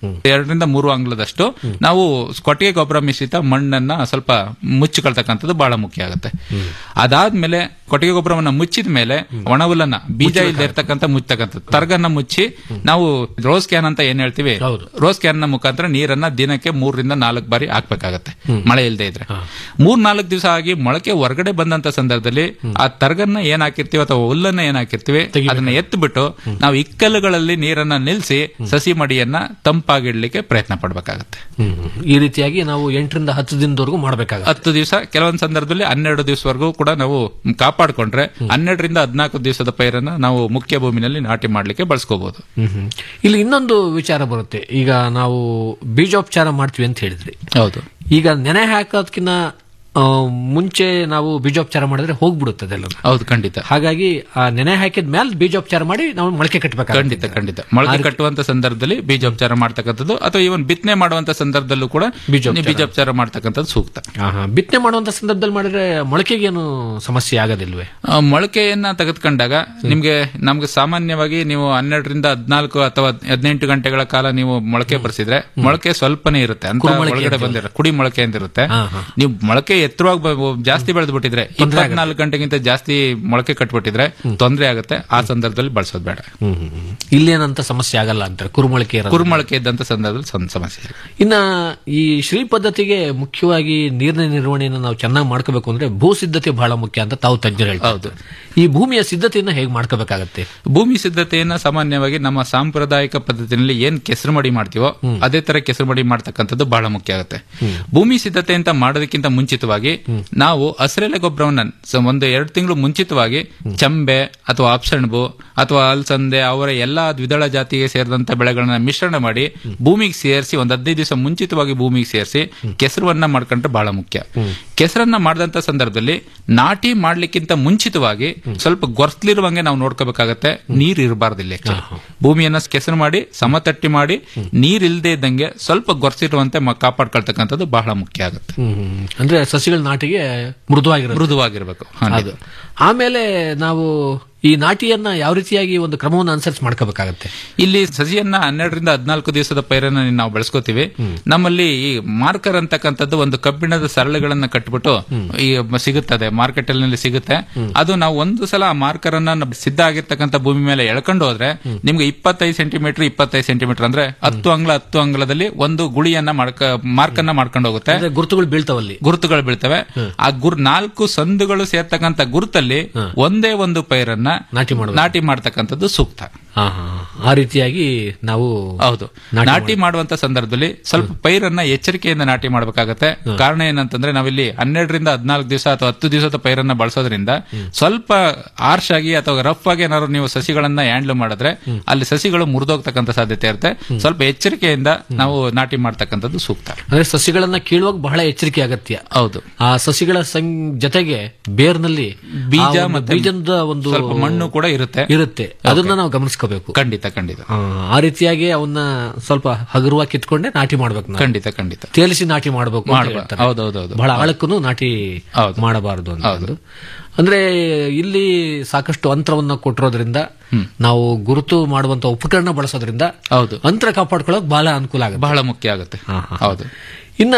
ಎರಡರಿಂದ ಮೂರು ಅಂಗ್ಲದಷ್ಟು ನಾವು ಕೊಟ್ಟಿಗೆ ಗೊಬ್ಬರ ಮಿಶ್ರಿತ ಮಣ್ಣನ್ನ ಸ್ವಲ್ಪ ಮುಚ್ಚಿಕೊಳ್ತಕ್ಕಂಥದ್ದು ಬಹಳ ಮುಖ್ಯ ಆಗುತ್ತೆ ಅದಾದ್ಮೇಲೆ ಕೊಟ್ಟಿಗೆ ಗೊಬ್ಬರವನ್ನ ಮುಚ್ಚಿದ ಮೇಲೆ ಒಣಹುಲ್ಲನ್ನ ಬೀಜ ಇಲ್ಲದೆ ಇರ್ತಕ್ಕಂಥ ಮುಚ್ಚತಕ್ಕಂಥದ್ದು ತರ್ಗನ್ನ ಮುಚ್ಚಿ ನಾವು ರೋಸ್ ಕ್ಯಾನ್ ಅಂತ ಏನ್ ಹೇಳ್ತೀವಿ ರೋಸ್ ಕ್ಯಾನ್ ನ ಮುಖಾಂತರ ನೀರನ್ನ ದಿನಕ್ಕೆ ಮೂರರಿಂದ ನಾಲ್ಕು ಬಾರಿ ಹಾಕ್ಬೇಕಾಗತ್ತೆ ಮಳೆ ಇಲ್ಲದೆ ಇದ್ರೆ ಮೂರ್ ನಾಲ್ಕು ದಿವಸ ಆಗಿ ಮೊಳಕೆ ಹೊರಗಡೆ ಬಂದಂತ ಸಂದರ್ಭದಲ್ಲಿ ಆ ತರ್ಗನ್ನ ಏನ್ ಹಾಕಿರ್ತೀವಿ ಅಥವಾ ಹುಲ್ಲನ್ನ ಏನ್ ಹಾಕಿರ್ತೀವಿ ಅದನ್ನ ಎತ್ಬಿಟ್ಟು ನಾವು ಇಕ್ಕಲುಗಳಲ್ಲಿ ನೀರನ್ನ ನಿಲ್ಸಿ ಸಸಿ ಮಡಿಯನ್ನ ತಂಪಾಗಿಡ್ಲಿಕ್ಕೆ ಪ್ರಯತ್ನ ಪಡ್ಬೇಕಾಗತ್ತೆ ಈ ರೀತಿಯಾಗಿ ನಾವು ಎಂಟರಿಂದ ಹತ್ತು ದಿನದವರೆಗೂ ಮಾಡಬೇಕಾಗುತ್ತೆ ಹತ್ತು ದಿವಸ ಕೆಲವೊಂದು ಸಂದರ್ಭದಲ್ಲಿ ಹನ್ನೆರಡು ದಿವಸವರೆಗೂ ಕೂಡ ನಾವು ಕಾಪಾಡಿಕೊಂಡ್ರೆ ಹನ್ನೆರಡರಿಂದ ಹದಿನಾಲ್ಕು ದಿವಸದ ಪೈರನ್ನ ನಾವು ಮುಖ್ಯ ಭೂಮಿನಲ್ಲಿ ನಾಟಿ ಮಾಡ್ಲಿಕ್ಕೆ ಬಳಸ್ಕೋಬಹುದು ಇಲ್ಲಿ ಇನ್ನೊಂದು ವಿಚಾರ ಬರುತ್ತೆ ಈಗ ನಾವು ಬೀಜೋಪಚಾರ ಮಾಡ್ತೀವಿ ಅಂತ ಹೇಳಿದ್ರಿ ಹೌದು ಈಗ ನೆನೆ ಹಾಕೋದಕ್ಕಿಂತ ಆ, ಮುಂಚೆ ನಾವು ಬೀಜೋಪಚಾರ ಮಾಡಿದ್ರೆ ಹೋಗ್ಬಿಡುತ್ತೆ ಅದೆಲ್ಲ ಹೌದು ಖಂಡಿತ ಹಾಗಾಗಿ ಆ ನೆನೆ ಹಾಕಿದ ಮೇಲೆ ಬೀಜೋಪಚಾರ ಮಾಡಿ ನಾವು ಮೊಳಕೆ ಕಟ್ಟಬೇಕು ಖಂಡಿತ ಖಂಡಿತ ಮೊಳಕೆ ಕಟ್ಟುವಂತ ಸಂದರ್ಭದಲ್ಲಿ ಬೀಜೋಪಚಾರ ಮಾಡ್ತಕ್ಕಂಥದ್ದು ಅಥವಾ ಇವನ್ ಬಿತ್ತನೆ ಮಾಡುವಂತ ಸಂದರ್ಭದಲ್ಲೂ ಕೂಡ ನೀವು ಬೀಜೋಪಚಾರ ಮಾಡ್ತಕ್ಕಂಥದ್ದು ಸೂಕ್ತ ಬಿತ್ತನೆ ಮಾಡುವಂತ ಸಂದರ್ಭದಲ್ಲಿ ಮಾಡಿದ್ರೆ ಮೊಳಕೆಗೆ ಏನು ಸಮಸ್ಯೆ ಆಗೋದಿಲ್ವೇ ಆ, ಮೊಳಕೆಯನ್ನ ತೆಗೆದುಕೊಂಡಾಗ ನಿಮ್ಗೆ ನಮ್ಗೆ ಸಾಮಾನ್ಯವಾಗಿ ನೀವು ಹನ್ನೆರಡರಿಂದ ಹದಿನಾಲ್ಕು ಅಥವಾ ಹದಿನೆಂಟು ಗಂಟೆಗಳ ಕಾಲ ನೀವು ಮೊಳಕೆ ಬರ್ಸಿದ್ರೆ ಮೊಳಕೆ ಸ್ವಲ್ಪನೇ ಇರುತ್ತೆ ಅಂತ ಕುರುಮೊಳಕೆ ಒಳಗಡೆ ಅಂತ ಬಂದಿರ ಕುಡಿ ಮೊಳಕೆ ಅಂತ ಇರುತ್ತೆ ನೀವು ಮೊಳಕೆ ಎತ್ತರವಾಗಿ ಬ- ಜಾಸ್ತಿ ಬೆಳೆದು ಬಿಟ್ಟಿದ್ರೆ ಇಪ್ಪತ್ನಾಲ್ಕು ಗಂಟೆಗಿಂತ ಜಾಸ್ತಿ ಮೊಳಕೆ ಕಟ್ಬಿಟ್ಟಿದ್ರೆ ತೊಂದರೆ ಆಗುತ್ತೆ ಆ ಸಂದರ್ಭದಲ್ಲಿ ಬಳಸೋದು ಬೇಡ ಇಲ್ಲೇನಂತ ಸಮಸ್ಯೆ ಆಗಲ್ಲ ಅಂತಾರೆ ಕುರುಮೊಳಕೆ ಇರೋದು. ಕುರುಮೊಳಕೆ ಇದ್ದಂತ ಸಂದರ್ಭದಲ್ಲಿ ಸಂ- ಸಮಸ್ಯೆ ಇಲ್ಲ. ಇನ್ನ ಈ ಶ್ರೀ ಪದ್ಧತಿಗೆ ಮುಖ್ಯವಾಗಿ ನೀರಿನ ನಿರ್ವಹಣೆಯನ್ನು ನಾವು ಚೆನ್ನಾಗಿ ಮಾಡ್ಕೋಬೇಕು ಅಂದ್ರೆ ಭೂ ಸಿದ್ಧತೆ ಬಹಳ ಮುಖ್ಯ ಅಂತ ತಾವು ತಜ್ಞರು ಹೇಳ್ತಾರೆ ಈ ಭೂಮಿಯ ಸಿದ್ಧತೆಯನ್ನ ಹೇಗೆ ಮಾಡ್ಕೋಬೇಕಾಗತ್ತೆ ಭೂಮಿ ಸಿದ್ಧತೆಯನ್ನ ಸಾಮಾನ್ಯವಾಗಿ ನಮ್ಮ ಸಾಂಪ್ರದಾಯಿಕ ಪದ್ಧತಿನಲ್ಲಿ ಏನ್ ಕೆಸರು ಮಡಿ ಮಾಡ್ತೀವೋ ಅದೇ ತರ ಕೆಸರು ಮಡಿ ಮಾಡ್ತಕ್ಕಂಥದ್ದು ಬಹಳ ಮುಖ್ಯ ಆಗುತ್ತೆ ಭೂಮಿ ಸಿದ್ಧತೆ ಅಂತ ಮಾಡೋದಕ್ಕಿಂತ ಮುಂಚಿತವಾಗಿ ನಾವು ಹಸಿರೆಲೆ ಗೊಬ್ಬರವನ್ನ ಸ- ಒಂದು ಎರಡು ತಿಂಗಳು ಮುಂಚಿತವಾಗಿ ಚಂಬೆ ಅಥವಾ ಆಪ್ಸಣಬು ಅಥವಾ ಅಲ್ಸಂದೆ ಅವರ ಎಲ್ಲಾ ದ್ವಿದಳ ಜಾತಿಗೆ ಸೇರಿದಂತ ಬೆಳೆಗಳನ್ನ ಮಿಶ್ರಣ ಮಾಡಿ ಭೂಮಿಗೆ ಸೇರಿಸಿ ಒಂದ್ ಹದಿನೈದು ದಿವಸ ಮುಂಚಿತವಾಗಿ ಭೂಮಿಗೆ ಸೇರಿಸಿ ಕೆಸರನ್ನ ಮಾಡ್ಕೊಂಡ್ರೆ ಬಹಳ ಮುಖ್ಯ ಕೆಸರನ್ನ ಮಾಡಿದಂತ ಸಂದರ್ಭದಲ್ಲಿ ನಾಟಿ ಮಾಡ್ಲಿಕ್ಕಿಂತ ಮುಂಚಿತವಾಗಿ ಸ್ವಲ್ಪ ಗೊರ್ಸ್ಲಿರುವಂಗೆ ನಾವು ನೋಡ್ಕೋಬೇಕಾಗತ್ತೆ ನೀರ್ ಇರಬಾರ್ದು ಇಲ್ಲಿ actually. ಭೂಮಿಯನ್ನ ಕೆಸರು ಮಾಡಿ ಸಮತಟ್ಟಿ ಮಾಡಿ ನೀರ್ ಇಲ್ದೇ ಇದ್ದಂಗೆ ಸ್ವಲ್ಪ ಗೊರ್ಸಿರುವಂತೆ ಮ- ಕಾಪಾಡ್ಕೊಳ್ತಕ್ಕಂಥದ್ದು ಬಹಳ ಮುಖ್ಯ ಆಗುತ್ತೆ ಹ್ಮ್. ಅಂದ್ರೆ ಸಸಿಗಳ ನಾಟಿಗೆ ಮೃದುವಾಗಿರೋದು ಮೃದುವಾಗಿರ್ಬೇಕು ಅದು ಆಮೇಲೆ ನಾವು ಈ ನಾಟಿಯನ್ನ ಯಾವ ರೀತಿಯಾಗಿ ಒಂದು ಕ್ರಮವನ್ನು ಅನುಸರಿಸಿ ಮಾಡ್ಕೋಬೇಕಾಗತ್ತೆ ಇಲ್ಲಿ ಸಸಿಯನ್ನ ಹನ್ನೆರಡರಿಂದ ಹದಿನಾಲ್ಕು ದಿವಸದ ಪೈರನ್ನ ನಾವು ಬೆಳೆಸ್ಕೋತೀವಿ ನಮ್ಮಲ್ಲಿ ಈ ಮಾರ್ಕರ್ ಅಂತಕ್ಕಂಥದ್ದು ಒಂದು ಕಬ್ಬಿಣದ ಸರಳುಗಳನ್ನ ಕಟ್ಬಿಟ್ಟು ಈ ಮ- ಸಿಗುತ್ತದೆ ಮಾರ್ಕೆಟ್ ಅಲ್ಲಿ ಸಿಗುತ್ತೆ ಅದು ನಾವು ಒಂದು ಸಲ ಆ ಮಾರ್ಕರ್ ಅನ್ನ ನ- ಸಿದ್ಧ ಆಗಿರ್ತಕ್ಕಂಥ ಭೂಮಿ ಮೇಲೆ ಎಳ್ಕೊಂಡು ಹೋದ್ರೆ ನಿಮ್ಗೆ ಇಪ್ಪತ್ತೈದು ಸೆಂಟಿಮೀಟರ್ ಇಪ್ಪತ್ತೈದು ಸೆಂಟಿಮೀಟರ್ ಅಂದ್ರೆ ಹತ್ತು ಅಂಗ್ಲ ಹತ್ತು ಅಂಗ್ಲದಲ್ಲಿ ಒಂದು ಗುಳಿಯನ್ನ ಮಾಡ್ಕ ಮಾರ್ಕನ್ನ ಮಾಡ್ಕೊಂಡು ಹೋಗುತ್ತೆ ಅಂದ್ರೆ ಗುರುತುಗಳು ಬೀಳ್ತಾವಲ್ಲಿ ಗುರುತುಗಳು ಬೀಳ್ತವೆ ಆ ಗುರ್ ನಾಲ್ಕು ಸಂದುಗಳು ಸೇರ್ತಕ್ಕಂಥ ಗುರುತಲ್ಲಿ ಒಂದೇ ಒಂದು ಪೈರನ್ನ ನಾಟಿ ಮಾಡೋದು. ನಾಟಿ ಮಾಡ್ತಕ್ಕಂಥದ್ದು ಸೂಕ್ತ ಹಾ, ಹಾ, ಹಾ. ಆ ರೀತಿಯಾಗಿ ನಾವು ಹೌದು ನಾಟಿ ಮಾಡುವಂತ ಸಂದರ್ಭದಲ್ಲಿ ಸ್ವಲ್ಪ ಪೈರನ್ನ ಎಚ್ಚರಿಕೆಯಿಂದ ನಾಟಿ ಮಾಡಬೇಕಾಗತ್ತೆ ಕಾರಣ ಏನಂತಂದ್ರೆ ನಾವಿಲ್ಲಿ ಹನ್ನೆರಡರಿಂದ ಹದಿನಾಲ್ಕು ದಿವಸ ಅಥವಾ ಹತ್ತು ದಿವಸದ ಪೈರನ್ನ ಬಳಸೋದ್ರಿಂದ ಸ್ವಲ್ಪ ಆರ್ಶ್ ಆಗಿ ಅಥವಾ ರಫ್ ಆಗಿ ಏನಾದ್ರು ನೀವು ಸಸಿಗಳನ್ನ ಹ್ಯಾಂಡ್ಲ್ ಮಾಡಿದ್ರೆ ಅಲ್ಲಿ ಸಸಿಗಳು ಮುರಿದೋಗ್ತಕ್ಕಂಥ ಸಾಧ್ಯತೆ ಇರುತ್ತೆ ಸ್ವಲ್ಪ ಎಚ್ಚರಿಕೆಯಿಂದ ನಾವು ನಾಟಿ ಮಾಡ್ತಕ್ಕಂಥದ್ದು ಸೂಕ್ತ ಅಂದ್ರೆ ಸಸಿಗಳನ್ನ ಕೀಳುವಾಗ ಬಹಳ ಎಚ್ಚರಿಕೆ ಅಗತ್ಯ ಹೌದು ಆ ಸಸಿಗಳ ಸಂ- ಜೊತೆಗೆ ಬೇರ್ನಲ್ಲಿ ಬೀಜ ಆ ಒಂದು ಮತ್ತೆ ಬೀಜದ ಒಂದು ಸ್ವಲ್ಪ ಮಣ್ಣು ಕೂಡ ಇರುತ್ತೆ ಇರುತ್ತೆ ಅದನ್ನ ನಾವು ಗಮನಿಸ್ಕೋಬೇಕು ಖಂಡಿತ ಖಂಡಿತ ಆ, ಆ ರೀತಿಯಾಗಿ ಅವನ್ನ ಸ್ವಲ್ಪ ಹಗುರವಾಗಿ ಕಿತ್ಕೊಂಡೆ ನಾಟಿ ಮಾಡ್ಬೇಕು ನಾವು. ಖಂಡಿತ ಖಂಡಿತ ತೇಲಿಸಿ ನಾಟಿ ಮಾಡಬೇಕು ಅಂತ ಮಾಡ್ಬಾ- ಹೇಳ್ತಾರೆ. ಹೌದೌದೌದು. ಬಹಳ ಆಳಕ್ಕೂ ನಾಟಿ ಮಾಡಬಾರದು ಅಂತ ಒಂದು. ಅಂದ್ರೆ ಇಲ್ಲಿ ಸಾಕಷ್ಟು ಅಂತರವನ್ನ ಕೊಟ್ಟಿರೋದ್ರಿಂದ ನಾವು ಗುರುತು ಮಾಡುವಂತ ಉಪಕರಣ ಬಳಸೋದ್ರಿಂದ ಹೌದು ಅಂತರ ಕಾಪಾಡ್ಕೊಳ್ಳೋಕೆ ಬಹಳ ಅನುಕೂಲ ಆಗುತ್ತೆ ಬಹಳ ಮುಖ್ಯ ಆಗುತ್ತೆ ಹೌದು ಇನ್ನ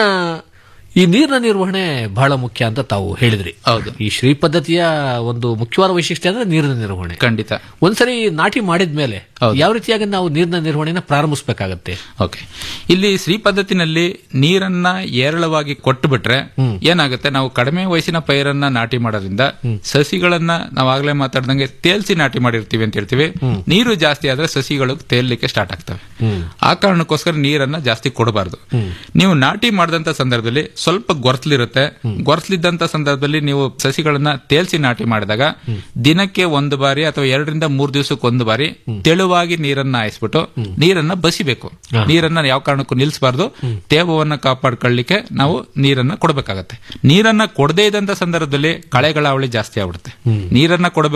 ಈ ನೀರಿನ ನಿರ್ವಹಣೆ ಬಹಳ ಮುಖ್ಯ ಅಂತ ತಾವು ಹೇಳಿದ್ರಿ ಹೌದು ಈ ಶ್ರೀ ಪದ್ಧತಿಯ ಒಂದು ಮುಖ್ಯವಾದ ವೈಶಿಷ್ಟ್ಯ ಅಂದ್ರೆ ನೀರಿನ ನಿರ್ವಹಣೆ ಖಂಡಿತ ಒಂದ್ಸರಿ ನಾಟಿ ಮಾಡಿದ್ಮೇಲೆ ಯಾವ ರೀತಿಯಾಗಿ ನಾವು ನೀರಿನ ನಿರ್ವಹಣೆನ ಪ್ರಾರಂಭಿಸಬೇಕಾಗತ್ತೆ ಓಕೆ ಇಲ್ಲಿ ಶ್ರೀ ಪದ್ಧತಿನಲ್ಲಿ ನೀರನ್ನ ಏರಳವಾಗಿ ಕೊಟ್ಟು ಬಿಟ್ರೆ ಏನಾಗುತ್ತೆ ನಾವು ಕಡಿಮೆ ವಯಸ್ಸಿನ ಪೈರನ್ನ ನಾಟಿ ಮಾಡೋದ್ರಿಂದ ಸಸಿಗಳನ್ನ ನಾವು ಆಗ್ಲೇ ಮಾತಾಡ್ದಂಗೆ ತೇಲ್ಸಿ ನಾಟಿ ಮಾಡಿರ್ತೀವಿ ಅಂತ ಹೇಳ್ತೀವಿ ನೀರು ಜಾಸ್ತಿ ಆದ್ರೆ ಸಸಿಗಳು ತೇಲ್ಲಿಕ್ಕೆ ಸ್ಟಾರ್ಟ್ ಆಗ್ತವೆ ಆ ಕಾರಣಕ್ಕೋಸ್ಕರ ನೀರನ್ನ ಜಾಸ್ತಿ ಕೊಡಬಾರ್ದು ನೀವು ನಾಟಿ ಮಾಡಿದಂತ ಸಂದರ್ಭದಲ್ಲಿ ಸ್ವಲ್ಪ ಗೊರ್ಸ್ಲಿರುತ್ತೆ ಗೊರ್ಸ್ಲಿದ್ದಂತ ಸಂದರ್ಭದಲ್ಲಿ ನೀವು ಸಸಿಗಳನ್ನ ತೇಲ್ಸಿ ನಾಟಿ ಮಾಡಿದಾಗ ದಿನಕ್ಕೆ ಒಂದು ಬಾರಿ ಅಥವಾ ಎರಡರಿಂದ ಮೂರು ದಿವಸಕ್ಕೆ ಒಂದು ಬಾರಿ ತೆಳುವಾಗಿ ನೀರನ್ನ ಹಾಯಿಸ್ಬಿಟ್ಟು ನೀರನ್ನ ಬಸಿಬೇಕು ನೀರನ್ನ ಯಾವ ಕಾರಣಕ್ಕೂ ನಿಲ್ಲಿಸಬಾರ್ದು ತೇವವನ್ನ ಕಾಪಾಡ್ಕೊಳ್ಳಿಕ್ಕೆ ನಾವು ನೀರನ್ನ ಕೊಡಬೇಕಾಗತ್ತೆ ನೀರನ್ನ ಕೊಡದೇ ಇದ್ದಂತ ಸಂದರ್ಭದಲ್ಲಿ ಕಳೆಗಳ ಅವಳಿ ಜಾಸ್ತಿ ಆಗ್ಬಿಡುತ್ತೆ ನೀರನ್ನ ಕೊಡಬೇಕು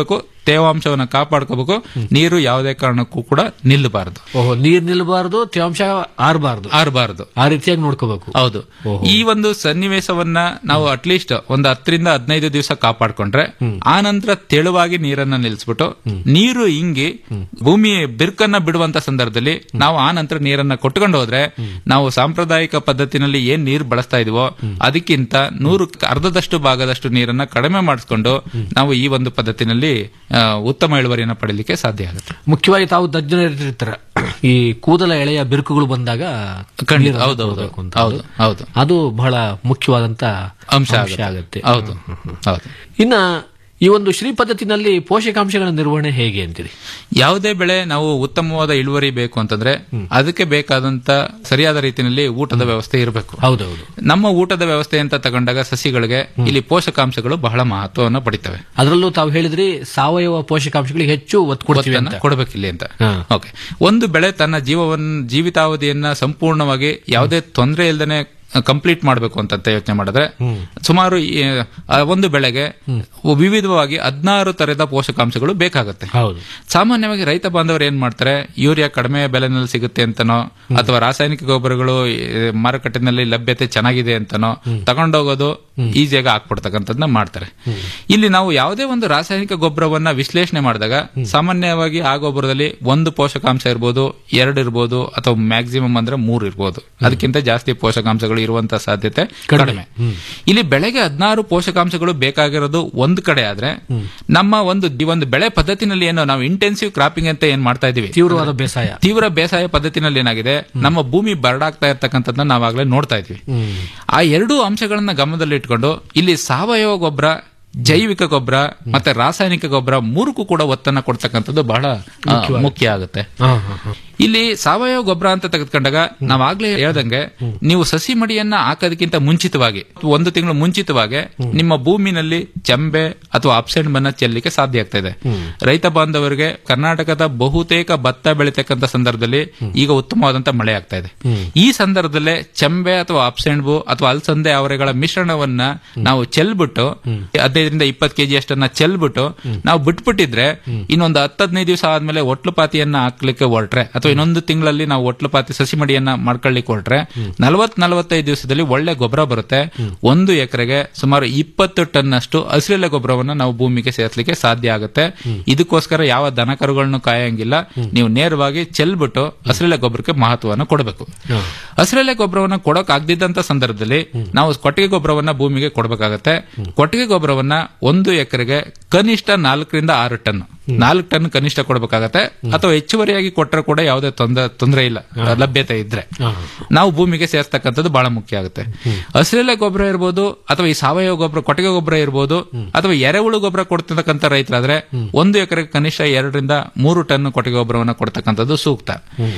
ತೇವಾಂಶವನ್ನ ಕಾಪಾಡ್ಕೋಬೇಕು ನೀರು ಯಾವುದೇ ಕಾರಣಕ್ಕೂ ಕೂಡ ನಿಲ್ಲಬಾರದು ಓಹೋ ನೀರ್ ನಿಲ್ಬಾರ್ದು ತೇವಾಂಶ ಆರಬಾರ್ದು ಆರಬಾರದು ಆ ರೀತಿಯಾಗಿ ನೋಡ್ಕೋಬೇಕು ಹೌದು ಈ ಒಂದು ಸನ್ನಿವೇಶವನ್ನ ನಾವು ಅಟ್ಲೀಸ್ಟ್ ಒಂದು ಹತ್ತರಿಂದ ಹದಿನೈದು ದಿವಸ ಕಾಪಾಡ್ಕೊಂಡ್ರೆ ಆ ನಂತರ ತೆಳುವಾಗಿ ನೀರನ್ನ ನಿಲ್ಲಿಸ್ಬಿಟ್ಟು ನೀರು ಇಂಗಿ ಭೂಮಿ ಬಿರುಕನ್ನ ಬಿಡುವಂತ ಸಂದರ್ಭದಲ್ಲಿ ನಾವು ಆ ನಂತರ ನೀರನ್ನ ಕೊಟ್ಕೊಂಡು ಹೋದ್ರೆ ನಾವು ಸಾಂಪ್ರದಾಯಿಕ ಪದ್ಧತಿನಲ್ಲಿ ಏನ್ ನೀರು ಬಳಸ್ತಾ ಇದೀವೋ ಅದಕ್ಕಿಂತ ನೂರು ಅರ್ಧದಷ್ಟು ಭಾಗದಷ್ಟು ನೀರನ್ನ ಕಡಿಮೆ ಮಾಡಿಸ್ಕೊಂಡು ನಾವು ಈ ಒಂದು ಪದ್ಧತಿನಲ್ಲಿ ಆ, ಉತ್ತಮ ಇಳುವರಿಯನ್ನ ಪಡೀಲಿಕ್ಕೆ ಸಾಧ್ಯ ಆಗುತ್ತೆ ಮುಖ್ಯವಾಗಿ ತಾವು ತಜ್ಞರು ಇರ್ತಿರ್ತಾರ ಈ ಕೂದಲ ಎಳೆಯ ಬಿರುಕುಗಳು ಬಂದಾಗ ಖಂಡಿತ. ನೀರನ್ನ ಹೌದು, ಹೌದು. ಕೊಡ್ಬೇಕು ಅಂತ. ಹೌದು, ಹೌದು. ಅದು ಬಹಳ ಮುಖ್ಯವಾದಂತ ಅಂಶ ಆಗುತ್ತೆ ಆಗುತ್ತೆ. ಹೌದು ಹೌದು ಇನ್ನ ಈ ಒಂದು ಶ್ರೀ ಪದ್ಧತಿನಲ್ಲಿ ಪೋಷಕಾಂಶಗಳ ನಿರ್ವಹಣೆ ಹೇಗೆ ಅಂತೀರಿ ಯಾವುದೇ ಬೆಳೆ ನಾವು ಉತ್ತಮವಾದ ಇಳುವರಿ ಬೇಕು ಅಂತಂದ್ರೆ ಅದಕ್ಕೆ ಬೇಕಾದಂತ ಸರಿಯಾದ ರೀತಿಯಲ್ಲಿ ಊಟದ ವ್ಯವಸ್ಥೆ ಇರಬೇಕು ಹೌದೌದು ನಮ್ಮ ಊಟದ ವ್ಯವಸ್ಥೆ ಅಂತ ತಗೊಂಡಾಗ ಸಸಿಗಳಿಗೆ ಇಲ್ಲಿ ಪೋಷಕಾಂಶಗಳು ಬಹಳ ಮಹತ್ವವನ್ನು ಪಡಿತವೆ ಅದರಲ್ಲೂ ತಾವು ಹೇಳಿದ್ರಿ ಸಾವಯವ ಪೋಷಕಾಂಶಗಳಿಗೆ ಹೆಚ್ಚು ಒತ್ತು ಕೊಡ್ತೀವಿ ಅಂತ ಕೊಡಬೇಕಿಲ್ಲಿ ಅಂತ ಓಕೆ ಒಂದು ಬೆಳೆ ತನ್ನ ಜೀವವನ್ನ ಜೀವಿತಾವಧಿಯನ್ನ ಸಂಪೂರ್ಣವಾಗಿ ಯಾವುದೇ ತೊಂದರೆ ಇಲ್ದೇನೆ ಕಂಪ್ಲೀಟ್ ಮಾಡಬೇಕು ಅಂತ ಯೋಚನೆ ಮಾಡಿದ್ರೆ ಸುಮಾರು ಈ, ಆ ಒಂದು ಬೆಳೆಗೆ ವಿವಿಧವಾಗಿ ಹದಿನಾರು ತರದ ಪೋಷಕಾಂಶಗಳು ಬೇಕಾಗುತ್ತೆ ಹೌದು ಸಾಮಾನ್ಯವಾಗಿ ರೈತ ಬಾಂಧವರು ಏನ್ ಮಾಡ್ತಾರೆ ಯೂರಿಯಾ ಕಡಿಮೆ ಬೆಲೆನಲ್ಲಿ ಸಿಗುತ್ತೆ ಅಂತನೋ ಅಥವಾ ರಾಸಾಯನಿಕ ಗೊಬ್ಬರಗಳು ಈ, ಮಾರುಕಟ್ಟೆನಲ್ಲಿ ಲಭ್ಯತೆ ಚೆನ್ನಾಗಿದೆ ಅಂತನೋ ತಗೊಂಡೋಗೋದು ಈಸಿಯಾಗಿ ಹಾಕ್ಬಿಡ್ತಕ್ಕಂಥದ್ದನ್ನ ಮಾಡ್ತಾರೆ ಇಲ್ಲಿ ನಾವು ಯಾವುದೇ ಒಂದು ರಾಸಾಯನಿಕ ಗೊಬ್ಬರವನ್ನ ವಿಶ್ಲೇಷಣೆ ಮಾಡಿದಾಗ ಸಾಮಾನ್ಯವಾಗಿ ಆ ಗೊಬ್ಬರದಲ್ಲಿ ಒಂದು ಪೋಷಕಾಂಶ ಇರ್ಬೋದು ಎರಡು ಇರ್ಬೋದು ಅಥವಾ ಮ್ಯಾಕ್ಸಿಮಮ್ ಅಂದ್ರೆ ಮೂರು ಇರ್ಬೋದು ಅದಕ್ಕಿಂತ ಜಾಸ್ತಿ ಪೋಷಕಾಂಶಗಳು ಇರುವಂತ ಸಾಧ್ಯತೆ ಕಡಿಮೆ ಇಲ್ಲಿ ಬೆಳೆಗೆ ಹದಿನಾರು ಪೋಷಕಾಂಶಗಳು ಬೇಕಾಗಿರೋದು ಒಂದು ಕಡೆ ಆದ್ರೆ ನಮ್ಮ ಒಂದು ಈ ಒಂದು ಬೆಳೆ ಪದ್ಧತಿನಲ್ಲಿ ಏನೋ ನಾವು ಇಂಟೆನ್ಸಿವ್ ಕ್ರಾಪಿಂಗ್ ಅಂತ ಏನ್ ಮಾಡ್ತಾ ಇದೀವಿ ತೀವ್ರವಾದ ಬೇಸಾಯ ತೀವ್ರ ಬೇಸಾಯ ಪದ್ಧತಿನಲ್ಲಿ ಏನಾಗಿದೆ ನಮ್ಮ ಭೂಮಿ ಬರಡಾಗ್ತಾ ಇರ್ತಕ್ಕಂಥದ್ದನ್ನ ನಾವಾಗ್ಲೇ ನೋಡ್ತಾ ಇದ್ವಿ ಆ ಎರಡೂ ಅಂಶಗಳನ್ನ ಗಮನದಲ್ಲಿ ಇಟ್ಕೊಂಡು ಇಲ್ಲಿ ಸಾವಯವ ಗೊಬ್ಬರ ಜೈವಿಕ ಗೊಬ್ಬರ ಮತ್ತೆ ರಾಸಾಯನಿಕ ಗೊಬ್ಬರ ಮೂರಕ್ಕೂ ಕೂಡ ಒತ್ತನ್ನ ಕೊಡ್ತಕ್ಕಂಥದ್ದು ಬಹಳ ಆ, ಮುಖ್ಯವಾಗುತ್ತೆ. ಮುಖ್ಯ ಆಗುತ್ತೆ ಇಲ್ಲಿ ಸಾವಯವ ಗೊಬ್ಬರ ಅಂತ ತೆಗೆದುಕೊಂಡಾಗ ನಾವಾಗ್ಲೇ ಹೇಳ್ದಂಗೆ ನೀವು ಸಸಿ ಮಡಿಯನ್ನ ಹಾಕೋದಕ್ಕಿಂತ ಮುಂಚಿತವಾಗಿ ಒಂದು ತಿಂಗಳು ಮುಂಚಿತವಾಗಿ ನಿಮ್ಮ ಭೂಮಿನಲ್ಲಿ ಚೆಂಬೆ ಅಥವಾ ಅಪ್ಸೆಂಟ್ ಬನ್ನ ಚೆಲ್ಲಲಿಕ್ಕೆ ಸಾಧ್ಯ ಆಗ್ತಾ ಇದೆ ರೈತ ಬಾಂಧವರಿಗೆ ಕರ್ನಾಟಕದ ಬಹುತೇಕ ಭತ್ತ ಬೆಳಿತಕ್ಕಂಥ ಸಂದರ್ಭದಲ್ಲಿ ಈಗ ಉತ್ತಮವಾದಂತ ಮಳೆ ಆಗ್ತಾ ಇದೆ ಈ ಸಂದರ್ಭದಲ್ಲೇ ಚೆಂಬೆ ಅಥವಾ ಅಪ್ಸೆಂಡ್ಬು ಅಥವಾ ಅಲಸಂದೆ ಅವರೆಗಳ ಮಿಶ್ರಣವನ್ನ ನಾವು ಚೆಲ್ಬಿಟ್ಟು ಹದಿನೈದರಿಂದ ಇಪ್ಪತ್ತು ಕೆಜಿ ಅಷ್ಟನ್ನ ಚೆಲ್ಬಿಟ್ಟು ನಾವು ಬಿಟ್ಬಿಟ್ಟಿದ್ರೆ ಇನ್ನೊಂದು ಹತ್ತು ಹದಿನೈದು ದಿವಸ ಆದ್ಮೇಲೆ ಒಟ್ಲು ಪಾತಿಯನ್ನ ಹಾಕ್ಲಿಕ್ಕೆ ಹೊರಟ್ರೆ ಅಥವಾ ಇನ್ನೊಂದು ತಿಂಗಳಲ್ಲಿ ನಾವು ಒಟ್ಲು ಪಾತಿ ಸಸಿ ಮಡಿಯನ್ನ ಮಾಡ್ಕೊಳ್ಳಿಕ್ಕೆ ಹೊರಟ್ರೆ ನಲವತ್ ನಲವತ್ತೈದು ದಿವಸದಲ್ಲಿ ಒಳ್ಳೆ ಗೊಬ್ಬರ ಬರುತ್ತೆ ಒಂದು ಎಕರೆಗೆ ಸುಮಾರು ಇಪ್ಪತ್ತು ಟನ್ ಅಷ್ಟು ಹಸಿರೆಲೆ ಗೊಬ್ಬರವನ್ನ ನಾವು ಭೂಮಿಗೆ ಸೇರಿಸಲಿಕ್ಕೆ ಸಾಧ್ಯ ಆಗುತ್ತೆ ಇದಕ್ಕೋಸ್ಕರ ಯಾವ ದನ ಕರುಗಳನ್ನು ಕಾಯಂಗಿಲ್ಲ ನೀವು ನೇರವಾಗಿ ಚೆಲ್ಬಿಟ್ಟು ಹಸಿರೆಲೆ ಗೊಬ್ಬರಕ್ಕೆ ಮಹತ್ವವನ್ನು ಕೊಡಬೇಕು ಹಸಿರೆಲೆ ಗೊಬ್ಬರವನ್ನ ಕೊಡಕ್ ಆಗದಿದ್ದಂತ ಸಂದರ್ಭದಲ್ಲಿ ನಾವು ಕೊಟ್ಟಿಗೆ ಗೊಬ್ಬರವನ್ನ ಭೂಮಿಗೆ ಕೊಡಬೇಕಾಗತ್ತೆ ಕೊಟ್ಟಿಗೆ ಗೊಬ್ಬರವನ್ನ ಒಂದು ಎಕರೆಗೆ ಕನಿಷ್ಠ ನಾಲ್ಕರಿಂದ ಆರು ಟನ್ ನಾಲ್ಕು ಟನ್ ಕನಿಷ್ಠ ಕೊಡಬೇಕಾಗತ್ತೆ ಅಥವಾ ಹೆಚ್ಚುವರಿಯಾಗಿ ಕೊಟ್ಟರೆ ಕೂಡ ಯಾವುದೇ ತೊಂದರೆ ತೊಂದರೆ ಇಲ್ಲ ಲಭ್ಯತೆ ಇದ್ರೆ ನಾವು ಭೂಮಿಗೆ ಸೇರ್ತಕ್ಕಂಥದ್ದು ಬಹಳ ಮುಖ್ಯ ಆಗುತ್ತೆ ಹಸಿರೆಲೆ ಗೊಬ್ಬರ ಇರ್ಬೋದು ಅಥವಾ ಈ ಸಾವಯವ ಗೊಬ್ಬರ ಕೊಟ್ಟಿಗೆ ಗೊಬ್ಬರ ಇರ್ಬೋದು ಅಥವಾ ಎರೆಹುಳು ಗೊಬ್ಬರ ಕೊಡ್ತಕ್ಕಂಥ ರೈತರಾದ್ರೆ ಒಂದು ಎಕರೆಗೆ ಕನಿಷ್ಠ ಎರಡರಿಂದ ಮೂರು ಟನ್ ಕೊಟ್ಟಿಗೆ ಗೊಬ್ಬರವನ್ನ ಕೊಡ್ತಕ್ಕಂಥದ್ದು ಸೂಕ್ತ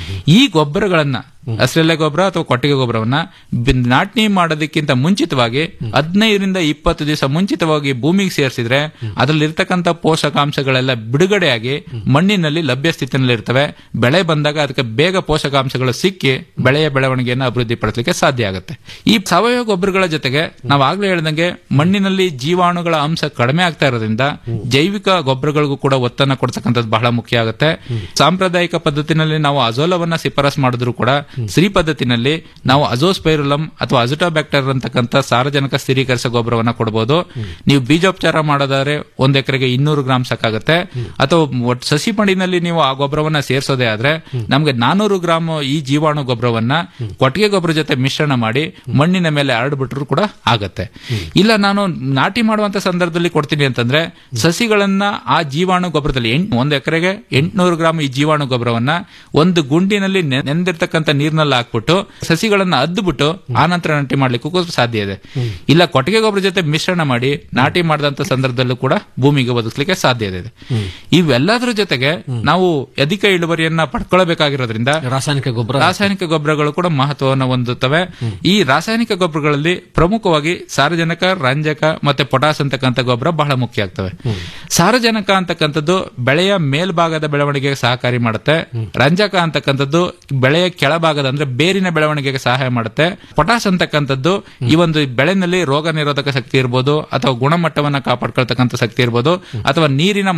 ಈ ಗೊಬ್ಬರಗಳನ್ನ ಹಸಿರೆಲೆ ಗೊಬ್ಬರ ಅಥವಾ ಕೊಟ್ಟಿಗೆ ಗೊಬ್ಬರವನ್ನ ಬಿ- ನಾಟಿ ಮಾಡೋದಕ್ಕಿಂತ ಮುಂಚಿತವಾಗಿ ಹದಿನೈದರಿಂದ ಇಪ್ಪತ್ತು ದಿವಸ ಮುಂಚಿತವಾಗಿ ಭೂಮಿಗೆ ಸೇರಿಸಿದ್ರೆ ಅದರಲ್ಲಿ ಇರ್ತಕ್ಕಂಥ ಪೋಷಕಾಂಶಗಳೆಲ್ಲ ಬಿಡುಗಡೆಯಾಗಿ ಮಣ್ಣಿನಲ್ಲಿ ಲಭ್ಯ ಸ್ಥಿತಿನಲ್ಲಿ ಇರ್ತವೆ ಬೆಳೆ ಬಂದಾಗ ಅದಕ್ಕೆ ಬೇಗ ಪೋಷಕಾಂಶಗಳು ಸಿಕ್ಕಿ ಬೆಳೆಯ ಬೆಳವಣಿಗೆಯನ್ನು ಅಭಿವೃದ್ಧಿ ಪಡಿಸಲಿಕ್ಕೆ ಸಾಧ್ಯ ಆಗುತ್ತೆ ಈ ಸಾವಯವ ಗೊಬ್ಬರಗಳ ಜೊತೆಗೆ ನಾವು ಆಗ್ಲೇ ಹೇಳ್ದಂಗೆ ಮಣ್ಣಿನಲ್ಲಿ ಜೀವಾಣುಗಳ ಅಂಶ ಕಡಿಮೆ ಆಗ್ತಾ ಇರೋದ್ರಿಂದ ಜೈವಿಕ ಗೊಬ್ಬರಗಳಿಗೂ ಕೂಡ ಒತ್ತನ್ನ ಕೊಡ್ತಕ್ಕಂಥದ್ದು ಬಹಳ ಮುಖ್ಯ ಆಗುತ್ತೆ ಸಾಂಪ್ರದಾಯಿಕ ಪದ್ಧತಿನಲ್ಲಿ ನಾವು ಅಜೋಲವನ್ನ ಶಿಫಾರಸ್ ಮಾಡಿದ್ರು ಕೂಡ ಶ್ರೀ ಪದ್ಧತಿನಲ್ಲಿ ನಾವು ಅಜೋಸ್ಪೈರುಲಮ್ ಅಥವಾ ಅಜುಟಾಬ್ಯಾಕ್ಟರ್ ಅಂತಕ್ಕಂಥ ಸಾರಜನಕ ಸ್ಥಿರೀಕರಿಸೋ ಗೊಬ್ಬರವನ್ನ ಕೊಡಬಹುದು ನೀವು ಬೀಜೋಪಚಾರ ಮಾಡೋದಾದ್ರೆ ಒಂದ್ ಎಕರೆಗೆ ಇನ್ನೂರು ಗ್ರಾಮ್ ಸಾಕಾಗುತ್ತೆ ಅಥವಾ ಒಟ್ ಸಸಿ ಮಡಿನಲ್ಲಿ ನೀವು ಆ ಗೊಬ್ಬರವನ್ನ ಸೇರಿಸೋದೇ ಆದ್ರೆ ನಮ್ಗೆ ನಾನೂರು ಗ್ರಾಮ್ ಈ ಜೀವಾಣು ಗೊಬ್ಬರವನ್ನ ಕೊಟ್ಟಿಗೆ ಗೊಬ್ಬರ ಜೊತೆ ಮಿಶ್ರಣ ಮಾಡಿ ಮಣ್ಣಿನ ಮೇಲೆ ಹರಡ್ಬಿಟ್ರು ಕೂಡ ಆಗತ್ತೆ ಇಲ್ಲ ನಾನು ನಾಟಿ ಮಾಡುವಂತ ಸಂದರ್ಭದಲ್ಲಿ ಕೊಡ್ತೀನಿ ಅಂತಂದ್ರೆ ಸಸಿಗಳನ್ನ ಆ ಜೀವಾಣು ಗೊಬ್ಬರದಲ್ಲಿ ಎಂಟ್ ಒಂದು ಎಕರೆಗೆ ಎಂಟ್ನೂರು ಗ್ರಾಮ್ ಈ ಜೀವಾಣು ಗೊಬ್ಬರವನ್ನ ಒಂದು ಗುಂಡಿನಲ್ಲಿ ನೆ- ನೆಂದಿರ್ತಕ್ಕಂಥ ನೀರಿನಲ್ಲಿ ಹಾಕ್ಬಿಟ್ಟು ಸಸಿಗಳನ್ನ ಅದ್ದುಬಿಟ್ಟು ಆ ನಂತರ ನಾಟಿ ಮಾಡ್ಲಿಕ್ಕೂ ಕೂಡ ಸಾಧ್ಯ ಇದೆ ಇಲ್ಲ ಕೊಟ್ಟಿಗೆ ಗೊಬ್ಬರ ಜೊತೆ ಮಿಶ್ರಣ ಮಾಡಿ ನಾಟಿ ಮಾಡಿದಂತ ಸಂದರ್ಭದಲ್ಲೂ ಕೂಡ ಭೂಮಿಗೆ ಒದಗಿಸ್ಲಿಕ್ಕೆ ಸಾಧ್ಯ ಇದೆ ಇವೆಲ್ಲದರ ಜೊತೆಗೆ ನಾವು ಅಧಿಕ ಇಳುವರಿಯನ್ನ ಪಡ್ಕೊಳ್ಬೇಕಾಗಿರೋದ್ರಿಂದ ರಾಸಾಯನಿಕ ಗೊಬ್ಬರ ರಾಸಾಯನಿಕ ಗೊಬ್ಬರಗಳು ಕೂಡ ಮಹತ್ವವನ್ನು ಹೊಂದುತ್ತವೆ ಈ ರಾಸಾಯನಿಕ ಗೊಬ್ಬರಗಳಲ್ಲಿ ಪ್ರಮುಖವಾಗಿ ಸಾರಜನಕ ರಂಜಕ ಮತ್ತೆ ಪೊಟಾಸ್ ಅಂತಕ್ಕಂಥ ಗೊಬ್ಬರ ಬಹಳ ಮುಖ್ಯ ಆಗ್ತವೆ ಸಾರಜನಕ ಅಂತಕ್ಕಂಥದ್ದು ಬೆಳೆಯ ಮೇಲ್ಭಾಗದ ಬೆಳವಣಿಗೆಗೆ ಸಹಕಾರಿ ಮಾಡುತ್ತೆ ರಂಜಕ ಅಂತಕ್ಕಂಥದ್ದು ಬೆಳೆಯ ಕೆಳಭಾಗದ ಅಂದ್ರೆ ಬೇರಿನ ಬೆಳವಣಿಗೆಗೆ ಸಹಾಯ ಮಾಡುತ್ತೆ ಪೊಟಾಸ್ ಅಂತಕ್ಕಂಥದ್ದು ಈ ಒಂದು ಬೆಳೆನಲ್ಲಿ ರೋಗ ನಿರೋಧಕ ಶಕ್ತಿ ಇರ್ಬೋದು ಅಥವಾ ಗುಣಮಟ್ಟವನ್ನ ಕಾಪಾಡ್ಕೊಳ್ತಕ್ಕಂಥ ಶಕ್ತಿ ಇರ್ಬೋದು ಅಥವಾ ನೀರಿನ ಮಟ್ಟವನ್ನ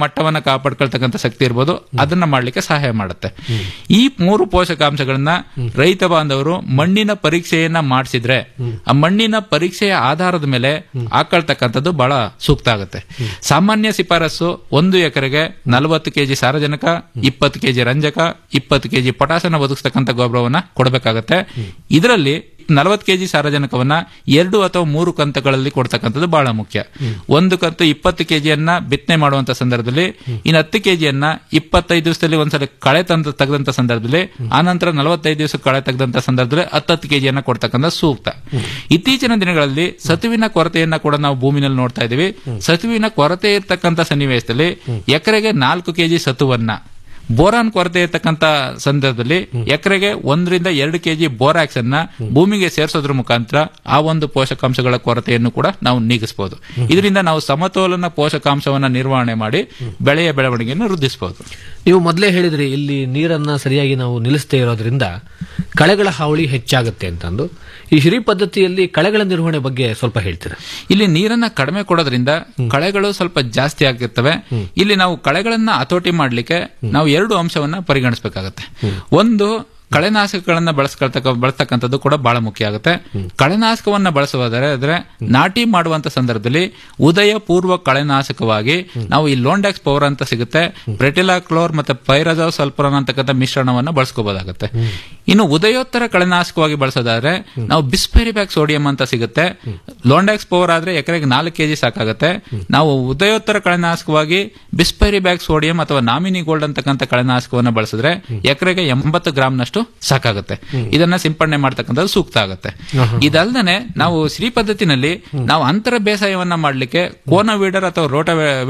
ಕಾಪಾಡ್ಕೊಳ್ತಕ್ಕಂಥ ಶಕ್ತಿ ಇರ್ಬೋದು ಅದನ್ನ ಮಾಡ್ಲಿಕ್ಕೆ ಸಹಾಯ ಮಾಡುತ್ತೆ ಈ ಮೂರು ಪೋಷಕಾಂಶಗಳನ್ನ ರೈತ ಬಾಂಧವರು ಮಣ್ಣಿನ ಪರೀಕ್ಷೆಯನ್ನ ಮಾಡಿಸಿದ್ರೆ ಆ ಮಣ್ಣಿನ ಪರೀಕ್ಷೆಯ ಆಧಾರದ ಮೇಲೆ ಹಾಕೊಳ್ತಕ್ಕಂಥದ್ದು ಬಹಳ ಸೂಕ್ತ ಆಗುತ್ತೆ ಸಾಮಾನ್ಯ ಶಿಫಾರಸು ಒಂದು ಎಕರೆಗೆ ನಲವತ್ತು ಕೆಜಿ ಸಾರಜನಕ ಇಪ್ಪತ್ತು ಕೆಜಿ ರಂಜಕ ಇಪ್ಪತ್ತು ಕೆಜಿ ಪೊಟಾಸನ ಒದಗಿಸ್ತಕ್ಕಂಥ ಗೊಬ್ಬರವನ್ನ ಕೊಡಬೇಕಾಗತ್ತೆ ಇದರಲ್ಲಿ ನಲವತ್ತು ಕೆಜಿ ಸಾರಜನಕವನ್ನ ಎರಡು ಅಥವಾ ಮೂರು ಕಂತುಗಳಲ್ಲಿ ಕೊಡ್ತಕ್ಕಂಥದ್ದು ಬಹಳ ಮುಖ್ಯ ಒಂದು ಕಂತು ಇಪ್ಪತ್ತು ಕೆಜಿಯನ್ನ ಬಿತ್ತನೆ ಮಾಡುವಂತ ಸಂದರ್ಭದಲ್ಲಿ ಇನ್ನು ಹತ್ತು ಕೆಜಿಯನ್ನ ಇಪ್ಪತ್ತೈದು ದಿವಸದಲ್ಲಿ ಒಂದ್ಸಲ ಕಳೆ ತಂದು ತೆಗೆದಂತ ಸಂದರ್ಭದಲ್ಲಿ ಆನಂತರ ನಲವತ್ತೈದು ದಿವಸ ಕಳೆ ತೆಗೆದಂತ ಸಂದರ್ಭದಲ್ಲಿ ಹತ್ತತ್ತು ಕೆಜಿಯನ್ನ ಕೊಡ್ತಕ್ಕಂಥ ಸೂಕ್ತ ಇತ್ತೀಚಿನ ದಿನಗಳಲ್ಲಿ ಸತುವಿನ ಕೊರತೆಯನ್ನ ಕೂಡ ನಾವು ಭೂಮಿನಲ್ಲಿ ನೋಡ್ತಾ ಇದೀವಿ ಸತುವಿನ ಕೊರತೆ ಇರ್ತಕ್ಕಂಥ ಸನ್ನಿವೇಶದಲ್ಲಿ ಎಕರೆಗೆ ನಾಲ್ಕು ಕೆಜಿ ಸತುವನ್ನ ಬೋರಾನ್ ಕೊರತೆ ಇರ್ತಕ್ಕಂಥ ಸಂದರ್ಭದಲ್ಲಿ ಎಕರೆಗೆ ಒಂದರಿಂದ ಎರಡು ಕೆಜಿ ಬೋರಾಕ್ಸ್ ಅನ್ನ ಭೂಮಿಗೆ ಸೇರಿಸೋದ್ರ ಮುಖಾಂತರ ಆ ಒಂದು ಪೋಷಕಾಂಶಗಳ ಕೊರತೆಯನ್ನು ಕೂಡ ನಾವು ನೀಗಿಸಬಹುದು ಇದರಿಂದ ನಾವು ಸಮತೋಲನ ಪೋಷಕಾಂಶವನ್ನ ನಿರ್ವಹಣೆ ಮಾಡಿ ಬೆಳೆಯ ಬೆಳವಣಿಗೆಯನ್ನು ವೃದ್ಧಿಸಬಹುದು ನೀವು ಮೊದಲೇ ಹೇಳಿದ್ರಿ ಇಲ್ಲಿ ನೀರನ್ನ ಸರಿಯಾಗಿ ನಾವು ನಿಲ್ಲಿಸದೇ ಇರೋದ್ರಿಂದ ಕಳೆಗಳ ಹಾವಳಿ ಹೆಚ್ಚಾಗುತ್ತೆ ಅಂತಂದು ಈ ಹಿರಿ ಪದ್ಧತಿಯಲ್ಲಿ ಕಳೆಗಳ ನಿರ್ವಹಣೆ ಬಗ್ಗೆ ಸ್ವಲ್ಪ ಹೇಳ್ತೀರಾ ಇಲ್ಲಿ ನೀರನ್ನ ಕಡಿಮೆ ಕೊಡೋದ್ರಿಂದ ಕಳೆಗಳು ಸ್ವಲ್ಪ ಜಾಸ್ತಿ ಆಗಿರ್ತವೆ ಇಲ್ಲಿ ನಾವು ಕಳೆಗಳನ್ನ ಹತೋಟಿ ಮಾಡ್ಲಿಕ್ಕೆ ನಾವು ಎರಡು ಅಂಶವನ್ನ ಪರಿಗಣಿಸಬೇಕಾಗತ್ತೆ ಒಂದು ಕಳೆನಾಶಕಗಳನ್ನ ಬಳಸ್ಕೊಳ್ತಕ್ಕ ಬಳಸ್ತಕ್ಕಂಥದ್ದು ಕೂಡ ಬಹಳ ಮುಖ್ಯ ಆಗುತ್ತೆ ಕಳೆನಾಶಕವನ್ನ ಬಳಸುವುದಾದ್ರೆ ಅಂದ್ರೆ ನಾಟಿ ಮಾಡುವಂತ ಸಂದರ್ಭದಲ್ಲಿ ಉದಯ ಪೂರ್ವ ಕಳೆನಾಶಕವಾಗಿ ನಾವು ಈ ಲೋಂಡ್ಯಾಕ್ಸ್ ಪವರ್ ಅಂತ ಸಿಗುತ್ತೆ ಬ್ರೆಟಿಲಾಕ್ಲೋರ್ ಮತ್ತೆ ಪೈರಜಾವ್ ಸಲ್ಫರನ್ ಅಂತಕ್ಕಂಥ ಮಿಶ್ರಣವನ್ನ ಬಳಸ್ಕೋಬಹುದಾಗುತ್ತೆ ಇನ್ನು ಉದಯೋತ್ತರ ಕಳೆನಾಶಕವಾಗಿ ಬಳಸೋದಾದ್ರೆ ನಾವು ಬಿಸ್ಪೆರಿಬ್ಯಾಕ್ ಸೋಡಿಯಂ ಅಂತ ಸಿಗುತ್ತೆ ಲೋಂಡ್ಯಾಕ್ಸ್ ಪವರ್ ಆದ್ರೆ ಎಕರೆಗೆ ನಾಲ್ಕು ಕೆಜಿ ಸಾಕಾಗುತ್ತೆ ನಾವು ಉದಯೋತ್ತರ ಕಳೆನಾಶಕವಾಗಿ ಬಿಸ್ಪೆರಿಬ್ಯಾಕ್ ಸೋಡಿಯಂ ಅಥವಾ ನಾಮಿನಿ ಗೋಲ್ಡ್ ಅಂತಕ್ಕಂಥ ಕಳೆನಾಶಕವನ್ನ ಬಳಸಿದ್ರೆ ಎಕರೆಗೆ ಎಂಬತ್ತು ಗ್ರಾಮ್ನಷ್ಟು ಸಾಕಾಗುತ್ತೆ ಇದನ್ನ ಸಿಂಪಡಣೆ ಮಾಡ್ತಕ್ಕಂಥದ್ದು ಸೂಕ್ತ ಆಗುತ್ತೆ ಇದಲ್ದನೆ ನಾವು ಶ್ರೀ ಪದ್ಧತಿನಲ್ಲಿ ನಾವು ಅಂತರ ಬೇಸಾಯವನ್ನ ಮಾಡ್ಲಿಕ್ಕೆ ಕೋನ ವೀಡರ್ ಅಥವಾ ರೋಟ